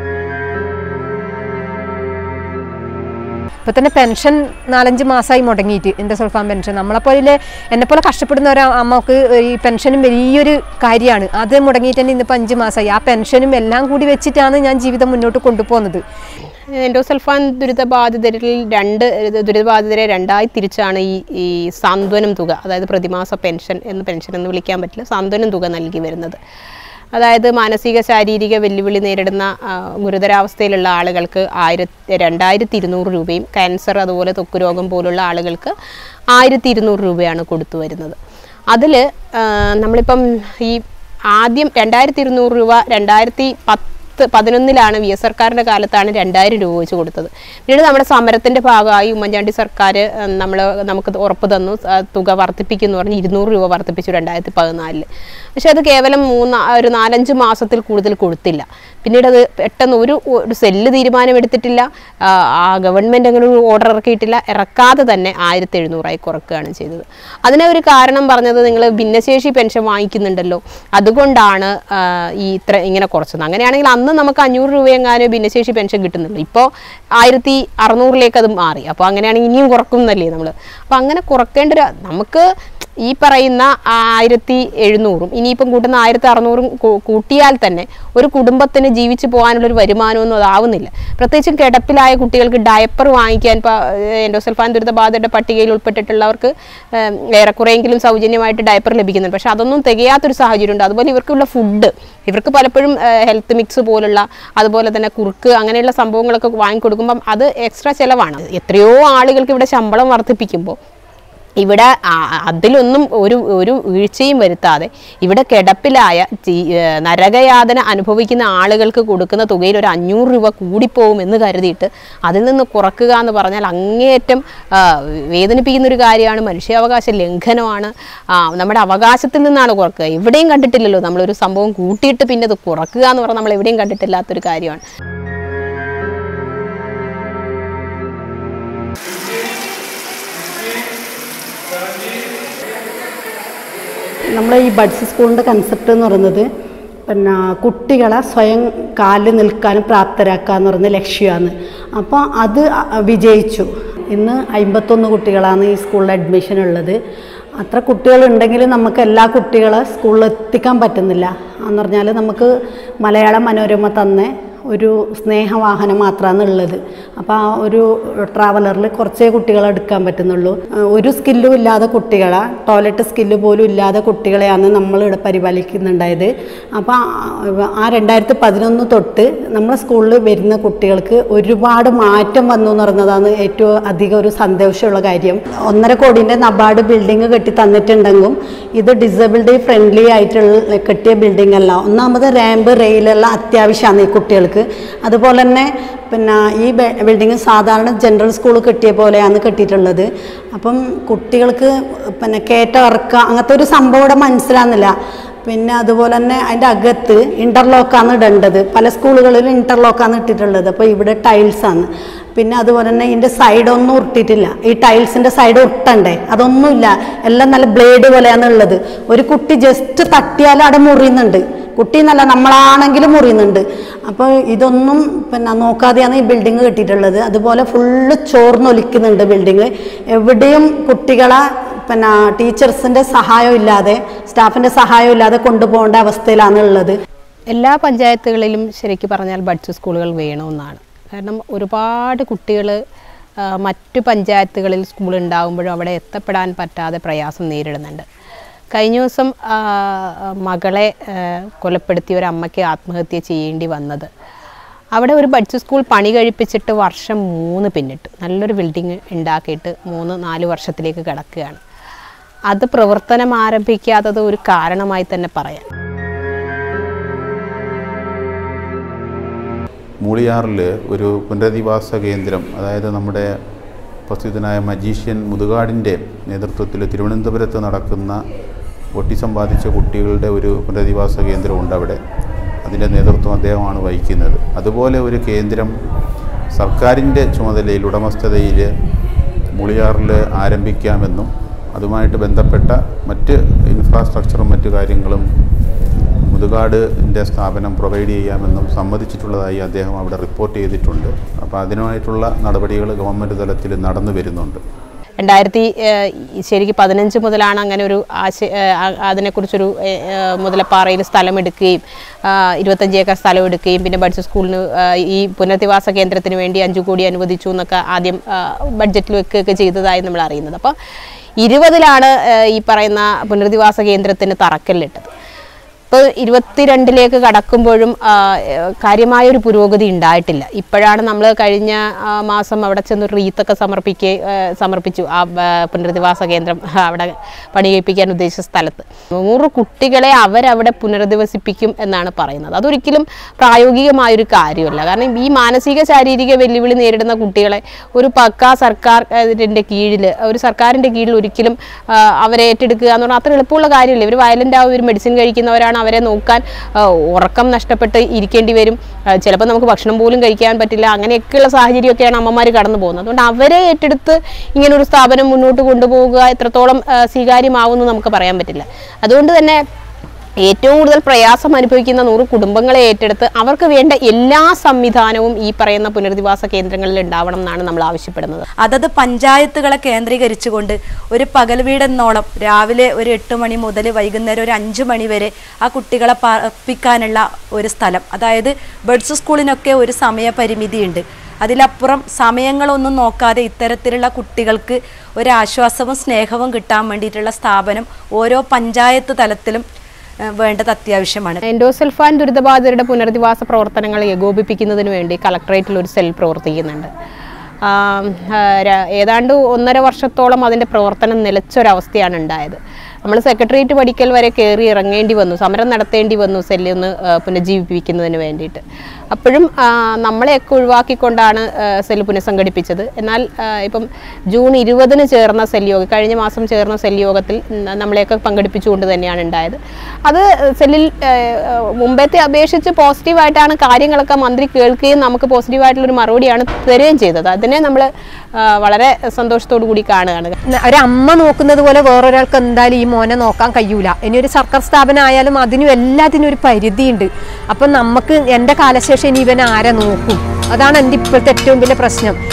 ഇപ്പൊ തന്നെ പെൻഷൻ നാലഞ്ച് മാസമായി മുടങ്ങിയിട്ട് എൻ്റെ സൾഫാൻ പെൻഷൻ നമ്മളെപ്പോലെ എന്നെപ്പോലെ കഷ്ടപ്പെടുന്ന ഒരു അമ്മക്ക് ഈ പെൻഷനും വലിയൊരു കാര്യമാണ് അത് മുടങ്ങിയിട്ട് തന്നെ ഇന്നിപ്പോൾ അഞ്ച് മാസമായി ആ പെൻഷനും എല്ലാം കൂടി വെച്ചിട്ടാണ് ഞാൻ ജീവിതം മുന്നോട്ട് കൊണ്ടുപോകുന്നത് എൻഡോസൾഫാൻ ദുരിതബാധിതരിൽ രണ്ട് ദുരിതബാധിതരെ രണ്ടായി തിരിച്ചാണ് ഈ ഈ സാന്ത്വനം തുക അതായത് പ്രതിമാസ പെൻഷൻ എന്ന് പെൻഷൻ എന്ന് വിളിക്കാൻ പറ്റില്ല സാന്ത്വനം തുക നൽകി വരുന്നത് അതായത് മാനസിക ശാരീരിക വെല്ലുവിളി നേരിടുന്ന ആ, ഗുരുതരാവസ്ഥയിലുള്ള ആളുകൾക്ക് ആയിരത്തി രണ്ടായിരത്തി ഇരുന്നൂറ് രൂപയും ക്യാൻസർ അതുപോലെ ത്വക്ക് രോഗം പോലുള്ള ആളുകൾക്ക് ആയിരത്തി ഇരുന്നൂറ് രൂപയാണ് കൊടുത്തു വരുന്നത് അതിൽ നമ്മളിപ്പം ഈ ആദ്യം രണ്ടായിരത്തി ഇരുന്നൂറ് രൂപ രണ്ടായിരത്തി പത്ത് പതിനൊന്നിലാണ് വി എസ് സർക്കാരിൻ്റെ കാലത്താണ് രണ്ടായിരം രൂപ വെച്ച് കൊടുത്തത് പിന്നീട് നമ്മുടെ സമരത്തിൻ്റെ ഭാഗമായി ഉമ്മൻചാണ്ടി സർക്കാർ നമ്മൾ നമുക്ക് ഉറപ്പ് തന്നു ആ, തുക വർദ്ധിപ്പിക്കുന്നു പറഞ്ഞ് ഇരുന്നൂറ് രൂപ വർദ്ധിപ്പിച്ചു രണ്ടായിരത്തി പതിനാലിൽ പക്ഷെ അത് കേവലം മൂന്ന് ഒരു നാലഞ്ച് മാസത്തിൽ കൂടുതൽ കൊടുത്തില്ല പിന്നീട് അത് പെട്ടെന്ന് ഒരു ഒരു സെല്ല് തീരുമാനമെടുത്തിട്ടില്ല ആ, ആ ഗവൺമെൻറ് അങ്ങനെ ഒരു ഓർഡർ ഇറക്കിയിട്ടില്ല ഇറക്കാതെ തന്നെ ആയിരത്തി എഴുന്നൂറായി കുറക്കുകയാണ് ചെയ്തത് അതിനെ ഒരു കാരണം പറഞ്ഞത് നിങ്ങൾ ഭിന്നശേഷി പെൻഷൻ വാങ്ങിക്കുന്നുണ്ടല്ലോ അതുകൊണ്ടാണ് ആ, ഈ ഇത്ര ഇങ്ങനെ കുറച്ചത് അങ്ങനെയാണെങ്കിൽ അന്ന് നമുക്ക് അഞ്ഞൂറ് രൂപയെങ്ങാനും ഭിന്നശേഷി പെൻഷൻ കിട്ടുന്നുള്ളൂ ഇപ്പോൾ ആയിരത്തി അറുന്നൂറിലേക്ക് അത് മാറി അപ്പോൾ അങ്ങനെയാണെങ്കിൽ ഇനിയും കുറക്കും എന്നല്ലേ നമ്മൾ അപ്പോൾ അങ്ങനെ കുറക്കേണ്ട ഒരു നമുക്ക് ഈ പറയുന്ന ആയിരത്തി എഴുന്നൂറും ഇനിയിപ്പം കൂട്ടുന്ന ആയിരത്തി അറുന്നൂറും കൂ- കൂട്ടിയാൽ തന്നെ ഒരു കുടുംബത്തിന് ജീവിച്ചു പോകാനുള്ളൊരു വരുമാനമൊന്നും അതാവുന്നില്ല പ്രത്യേകിച്ചും കിടപ്പിലായ കുട്ടികൾക്ക് ഡയപ്പർ വാങ്ങിക്കാൻ ഇപ്പോൾ എൻഡോസൽഫാൻ ദുരിതബാധയുടെ പട്ടികയിൽ ഉൾപ്പെട്ടിട്ടുള്ളവർക്ക് ഏം, ഏറെക്കുറെയെങ്കിലും സൗജന്യമായിട്ട് ഡയപ്പർ ലഭിക്കുന്നുണ്ട് പക്ഷെ അതൊന്നും തികയാത്തൊരു സാഹചര്യമുണ്ട് അതുപോലെ ഇവർക്കുള്ള ഫുഡ് ഇവർക്ക് പലപ്പോഴും ഹെൽത്ത് മിക്സ് പോലുള്ള അതുപോലെ തന്നെ കുറുക്ക് അങ്ങനെയുള്ള സംഭവങ്ങളൊക്കെ വാങ്ങിക്കൊടുക്കുമ്പം അത് എക്സ്ട്രാ ചിലവാണ് എത്രയോ ആളുകൾക്ക് ഇവിടെ ശമ്പളം വർദ്ധിപ്പിക്കുമ്പോൾ ഇവിടെ ആ- അതിലൊന്നും ഒരു ഒരു വീഴ്ചയും വരുത്താതെ ഇവിടെ കിടപ്പിലായ ജീ- ഏഹ് നരകയാതന അനുഭവിക്കുന്ന ആളുകൾക്ക് കൊടുക്കുന്ന തുകയിൽ ഒരു അഞ്ഞൂറ് രൂപ കൂടിപ്പോകും എന്ന് കരുതിയിട്ട് അതിൽ നിന്ന് കുറക്കുക എന്ന് പറഞ്ഞാൽ അങ്ങേയറ്റം ആ, വേദനിപ്പിക്കുന്ന ഒരു കാര്യമാണ് മനുഷ്യാവകാശ ലംഘനമാണ് ആ, നമ്മുടെ അവകാശത്തിൽ നിന്നാണ് കുറക്കുക എവിടെയും കണ്ടിട്ടില്ലല്ലോ നമ്മളൊരു സംഭവം കൂട്ടിയിട്ട് പിന്നെ അത് കുറക്കുക എന്ന് പറഞ്ഞാൽ നമ്മൾ എവിടെയും കണ്ടിട്ടില്ലാത്തൊരു കാര്യമാണ് നമ്മളെ ഈ ബഡ്സ് സ്കൂളിൻ്റെ കൺസെപ്റ്റ് എന്ന് പറയുന്നത് പിന്നെ കുട്ടികളെ സ്വയം കാലിൽ നിൽക്കാനും പ്രാപ്തരാക്കുക എന്ന് പറയുന്ന ലക്ഷ്യമാണ് അപ്പോൾ അത് അ- വിജയിച്ചു ഇന്ന് അമ്പത്തൊന്ന് കുട്ടികളാണ് ഈ സ്കൂളിൽ അഡ്മിഷൻ ഉള്ളത് അത്ര കുട്ടികളുണ്ടെങ്കിലും നമുക്ക് എല്ലാ കുട്ടികളെ സ്കൂളിൽ എത്തിക്കാൻ പറ്റുന്നില്ല എന്ന് പറഞ്ഞാൽ നമുക്ക് മലയാള മനോരമ തന്നെ ഒരു സ്നേഹവാഹനം മാത്രമാണ് ഉള്ളത് അപ്പോൾ ആ ഒരു ട്രാവലറിൽ കുറച്ചേ കുട്ടികളെ എടുക്കാൻ പറ്റുന്നുള്ളൂ ആ, ഒരു സ്കില്ലും ഇല്ലാതെ കുട്ടികളെ ടോയ്ലറ്റ് സ്കില്ല് പോലും ഇല്ലാതെ കുട്ടികളെയാണ് നമ്മൾ ഇവിടെ പരിപാലിക്കുന്നുണ്ടായത് അപ്പോൾ ആ- ആ രണ്ടായിരത്തി പതിനൊന്ന് തൊട്ട് നമ്മളെ സ്കൂളിൽ വരുന്ന കുട്ടികൾക്ക് ഒരുപാട് മാറ്റം വന്നു എന്ന് പറയുന്നതാണ് ഏറ്റവും അധികം ഒരു സന്തോഷമുള്ള കാര്യം ഒന്നര കോടിൻ്റെ നബാർഡ് ബിൽഡിംഗ് കെട്ടി തന്നിട്ടുണ്ടെങ്കിലും ഇത് ഡിസബിലിറ്റി ഫ്രണ്ട്ലി ആയിട്ടുള്ള കെട്ടിയ ബിൽഡിംഗ് അല്ല ഒന്നാമത് റാമ്പ് റെയിലെല്ലാം അത്യാവശ്യമാണ് ഈ കുട്ടികൾക്ക് അതുപോലെ തന്നെ പിന്നെ ഈ ബിൽഡിംഗ് സാധാരണ ജനറൽ സ്കൂൾ കെട്ടിയ പോലെയാണ് കെട്ടിയിട്ടുള്ളത് അപ്പം കുട്ടികൾക്ക് പിന്നെ കയറ്റ ഇറക്കുക അങ്ങനത്തെ ഒരു സംഭവം ഇവിടെ മനസ്സിലാകുന്നില്ല പിന്നെ അതുപോലെ തന്നെ അതിൻ്റെ അകത്ത് ഇൻ്റർലോക്കാണ് ഇടേണ്ടത് പല സ്കൂളുകളിലും ഇൻ്റർലോക്കാണ് ഇട്ടിട്ടുള്ളത് അപ്പോൾ ഇവിടെ ടൈൽസാണ് പിന്നെ അതുപോലെ തന്നെ ഇതിൻ്റെ സൈഡൊന്നും ഉരുട്ടിയിട്ടില്ല ഈ ടൈൽസിൻ്റെ സൈഡ് ഉരുട്ടണ്ടേ അതൊന്നുമില്ല എല്ലാം നല്ല ബ്ലേഡ് പോലെയാണ് ഉള്ളത് ഒരു കുട്ടി ജസ്റ്റ് തട്ടിയാൽ അവിടെ മുറിയുന്നുണ്ട് കുട്ടി എന്നല്ല നമ്മളാണെങ്കിലും മുറിയുന്നുണ്ട് അപ്പോൾ ഇതൊന്നും പിന്നെ നോക്കാതെയാണ് ഈ ബിൽഡിങ് കെട്ടിയിട്ടുള്ളത് അതുപോലെ ഫുള്ള് ചോർന്നൊലിക്കുന്നുണ്ട് ബിൽഡിങ് എവിടെയും കുട്ടികളെ പിന്നെ ടീച്ചേഴ്സിൻ്റെ സഹായം ഇല്ലാതെ സ്റ്റാഫിൻ്റെ സഹായം ഇല്ലാതെ കൊണ്ടുപോകേണ്ട അവസ്ഥയിലാണ് ഉള്ളത് എല്ലാ പഞ്ചായത്തുകളിലും ശരിക്കും പറഞ്ഞാൽ ബഡ്സ് സ്കൂളുകൾ വേണമെന്നാണ് കാരണം ഒരുപാട് കുട്ടികൾ മറ്റു പഞ്ചായത്തുകളിൽ സ്കൂൾ ഉണ്ടാകുമ്പോഴും അവിടെ എത്തപ്പെടാൻ പറ്റാതെ പ്രയാസം നേരിടുന്നുണ്ട് കഴിഞ്ഞ ദിവസം ആ, മകളെ ആ, കൊലപ്പെടുത്തിയ ഒരു അമ്മയ്ക്ക് ആത്മഹത്യ ചെയ്യേണ്ടി വന്നത് അവിടെ ഒരു ബഡ്സ് സ്കൂൾ പണി കഴിപ്പിച്ചിട്ട് വർഷം മൂന്ന് പിന്നിട്ട് നല്ലൊരു ബിൽഡിങ് ഉണ്ടാക്കിയിട്ട് മൂന്ന് നാല് വർഷത്തിലേക്ക് കിടക്കുകയാണ് അത് പ്രവർത്തനം ആരംഭിക്കാത്തത് ഒരു കാരണമായി തന്നെ പറയാം മൂളിയാറിൽ ഒരു പുനരധിവാസ കേന്ദ്രം അതായത് നമ്മുടെ പ്രസിദ്ധനായ മജീഷ്യൻ മുതുകാടിൻ്റെ നേതൃത്വത്തിൽ തിരുവനന്തപുരത്ത് നടക്കുന്ന ഒട്ടിസം ബാധിച്ച കുട്ടികളുടെ ഒരു പുനരധിവാസ കേന്ദ്രമുണ്ട് അവിടെ അതിൻ്റെ നേതൃത്വം അദ്ദേഹമാണ് വഹിക്കുന്നത് അതുപോലെ ഒരു കേന്ദ്രം സർക്കാരിൻ്റെ ചുമതലയിൽ ഉടമസ്ഥതയിൽ മുളിയാറിൽ ആരംഭിക്കാമെന്നും അതുമായിട്ട് ബന്ധപ്പെട്ട മറ്റ് ഇൻഫ്രാസ്ട്രക്ചറും മറ്റു കാര്യങ്ങളും മുതുകാടിൻ്റെ സ്ഥാപനം പ്രൊവൈഡ് ചെയ്യാമെന്നും സമ്മതിച്ചിട്ടുള്ളതായി അദ്ദേഹം അവിടെ റിപ്പോർട്ട് ചെയ്തിട്ടുണ്ട് അപ്പോൾ അതിനായിട്ടുള്ള നടപടികൾ ഗവൺമെൻറ് തലത്തിൽ നടന്നു വരുന്നുണ്ട് രണ്ടായിരത്തി ഏഹ്, ശരിക്കും പതിനഞ്ച് മുതലാണ് അങ്ങനെ ഒരു ആശ ഏഹ്, ആ- അതിനെക്കുറിച്ചൊരു ഏഹ്, ഏഹ്, മുതലപ്പാറയിൽ സ്ഥലം എടുക്കുകയും ആഹ്, ഇരുപത്തഞ്ച് ഏക്കർ സ്ഥലം എടുക്കുകയും പിന്നെ ബഡ്ജറ്റ് സ്കൂളിന് ആഹ്, ഈ പുനരധിവാസ കേന്ദ്രത്തിന് വേണ്ടി അഞ്ചു കോടി അനുവദിച്ചു എന്നൊക്കെ ആദ്യം ആഹ്, ബഡ്ജറ്റിൽ വെക്കുകയൊക്കെ ചെയ്തതായി നമ്മൾ അറിയുന്നത് അപ്പോൾ ഇരുപതിലാണ് ഏഹ്, ഈ പറയുന്ന പുനരധിവാസ കേന്ദ്രത്തിന് തറക്കല്ലിട്ടത് ഇപ്പോൾ ഇരുപത്തിരണ്ടിലേക്ക് കടക്കുമ്പോഴും ആ, ഏഹ്, കാര്യമായൊരു പുരോഗതി ഉണ്ടായിട്ടില്ല ഇപ്പോഴാണ് നമ്മൾ കഴിഞ്ഞ ആ, മാസം അവിടെ ചെന്ന് ഒരു റീത്തൊക്കെ സമർപ്പിക്കുക ഏഹ്, സമർപ്പിച്ചു ആ ആ, പുനരധിവാസ കേന്ദ്രം അവിടെ പണി കഴിപ്പിക്കാൻ ഉദ്ദേശിച്ച സ്ഥലത്ത് നൂറ് കുട്ടികളെ അവരവിടെ പുനരധിവസിപ്പിക്കും എന്നാണ് പറയുന്നത് അതൊരിക്കലും പ്രായോഗികമായൊരു കാര്യമല്ല കാരണം ഈ മാനസിക ശാരീരിക വെല്ലുവിളി നേരിടുന്ന കുട്ടികളെ ഒരു പക്കാ സർക്കാർ ഇതിൻ്റെ കീഴിൽ ഒരു സർക്കാരിൻ്റെ കീഴിൽ ഒരിക്കലും ആ, അവരെ ഏറ്റെടുക്കുക എന്ന് പറഞ്ഞാൽ അത്ര എളുപ്പമുള്ള കാര്യമില്ല ഇവർ വയലൻ്റ് ആവും ഇവർ മെഡിസിൻ കഴിക്കുന്നവരാണ് അവരെ നോക്കാൻ ആ, ഉറക്കം നഷ്ടപ്പെട്ട് ഇരിക്കേണ്ടി വരും ചിലപ്പോൾ നമുക്ക് ഭക്ഷണം പോലും കഴിക്കാൻ പറ്റില്ല അങ്ങനെയൊക്കെയുള്ള സാഹചര്യമൊക്കെയാണ് അമ്മമാർ കടന്നു പോകുന്നത് അതുകൊണ്ട് അവരെ ഏറ്റെടുത്ത് ഇങ്ങനെ ഒരു സ്ഥാപനം മുന്നോട്ട് കൊണ്ടുപോകുക എത്രത്തോളം ആ, സ്വീകാര്യമാവുമെന്ന് നമുക്ക് പറയാൻ പറ്റില്ല അതുകൊണ്ട് തന്നെ ഏറ്റവും കൂടുതൽ പ്രയാസം അനുഭവിക്കുന്ന നൂറ് കുടുംബങ്ങളെ ഏറ്റെടുത്ത് അവർക്ക് വേണ്ട എല്ലാ സംവിധാനവും ഈ പറയുന്ന പുനരധിവാസ കേന്ദ്രങ്ങളിൽ ഉണ്ടാവണം എന്നാണ് നമ്മൾ ആവശ്യപ്പെടുന്നത് അതത് പഞ്ചായത്തുകളെ കേന്ദ്രീകരിച്ചുകൊണ്ട് ഒരു പകൽ വീടെന്നോളം രാവിലെ ഒരു എട്ട് മണി മുതൽ വൈകുന്നേരം ഒരു അഞ്ച് മണി വരെ ആ കുട്ടികളെ പാർപ്പിക്കാനുള്ള ഒരു സ്ഥലം അതായത് ബഡ്സ് സ്കൂളിനൊക്കെ ഒരു സമയപരിമിതിയുണ്ട് അതിലപ്പുറം സമയങ്ങളൊന്നും നോക്കാതെ ഇത്തരത്തിലുള്ള കുട്ടികൾക്ക് ഒരാശ്വാസവും സ്നേഹവും കിട്ടാൻ വേണ്ടിയിട്ടുള്ള സ്ഥാപനം ഓരോ പഞ്ചായത്ത് തലത്തിലും ഏഹ്, വേണ്ടത് അത്യാവശ്യമാണ് എൻഡോസൾഫാൻ ദുരിതബാധിതരുടെ പുനരധിവാസ പ്രവർത്തനങ്ങൾ ഏകോപിപ്പിക്കുന്നതിന് വേണ്ടി കളക്ടറേറ്റിൽ ഒരു സെൽ പ്രവർത്തിക്കുന്നുണ്ട് ആം, ആ, ര- ഏതാണ്ട് ഒന്നര വർഷത്തോളം അതിൻ്റെ പ്രവർത്തനം നിലച്ചൊരവസ്ഥയാണ് ഉണ്ടായത് നമ്മൾ സെക്രട്ടേറിയറ്റ് പഠിക്കൽ വരെ കയറി ഇറങ്ങേണ്ടി വന്നു സമരം നടത്തേണ്ടി വന്നു സെല്ല് ഒന്ന് ആ, പുനരുജ്ജീവിപ്പിക്കുന്നതിന് വേണ്ടിയിട്ട് അപ്പോഴും ആ, നമ്മളെയൊക്കെ ഒഴിവാക്കിക്കൊണ്ടാണ് ആ, സെല്ല് പുനഃസംഘടിപ്പിച്ചത് എന്നാൽ ആ, ഇപ്പം ജൂൺ ഇരുപതിന് ചേർന്ന സെൽ യോഗം കഴിഞ്ഞ മാസം ചേർന്ന സെൽ യോഗത്തിൽ ന- നമ്മളെയൊക്കെ പങ്കെടുപ്പിച്ചുകൊണ്ട് തന്നെയാണ് ഉണ്ടായത് അത് സെല്ലിൽ ആ, ആ, മുമ്പത്തെ അപേക്ഷിച്ച് പോസിറ്റീവായിട്ടാണ് കാര്യങ്ങളൊക്കെ മന്ത്രി കേൾക്കുകയും നമുക്ക് പോസിറ്റീവായിട്ടുള്ളൊരു മറുപടിയാണ് തരികയും ചെയ്തത് അതിനെ നമ്മൾ വളരെ സന്തോഷത്തോടു കൂടി കാണുകയാണ് ഒരമ്മ നോക്കുന്നത് പോലെ വേറൊരാൾക്ക് എന്തായാലും ഈ മോനെ നോക്കാൻ കഴിയൂല ഇനി ഒരു സർക്കാർ സ്ഥാപനം ആയാലും അതിനും എല്ലാത്തിനും ഒരു പരിധിയുണ്ട് അപ്പം നമുക്ക് എൻ്റെ കാലശേഷം ഇനി ഇവൻ ആരെ നോക്കും അതാണ് എൻ്റെ ഇപ്പോഴത്തെ ഏറ്റവും വലിയ പ്രശ്നം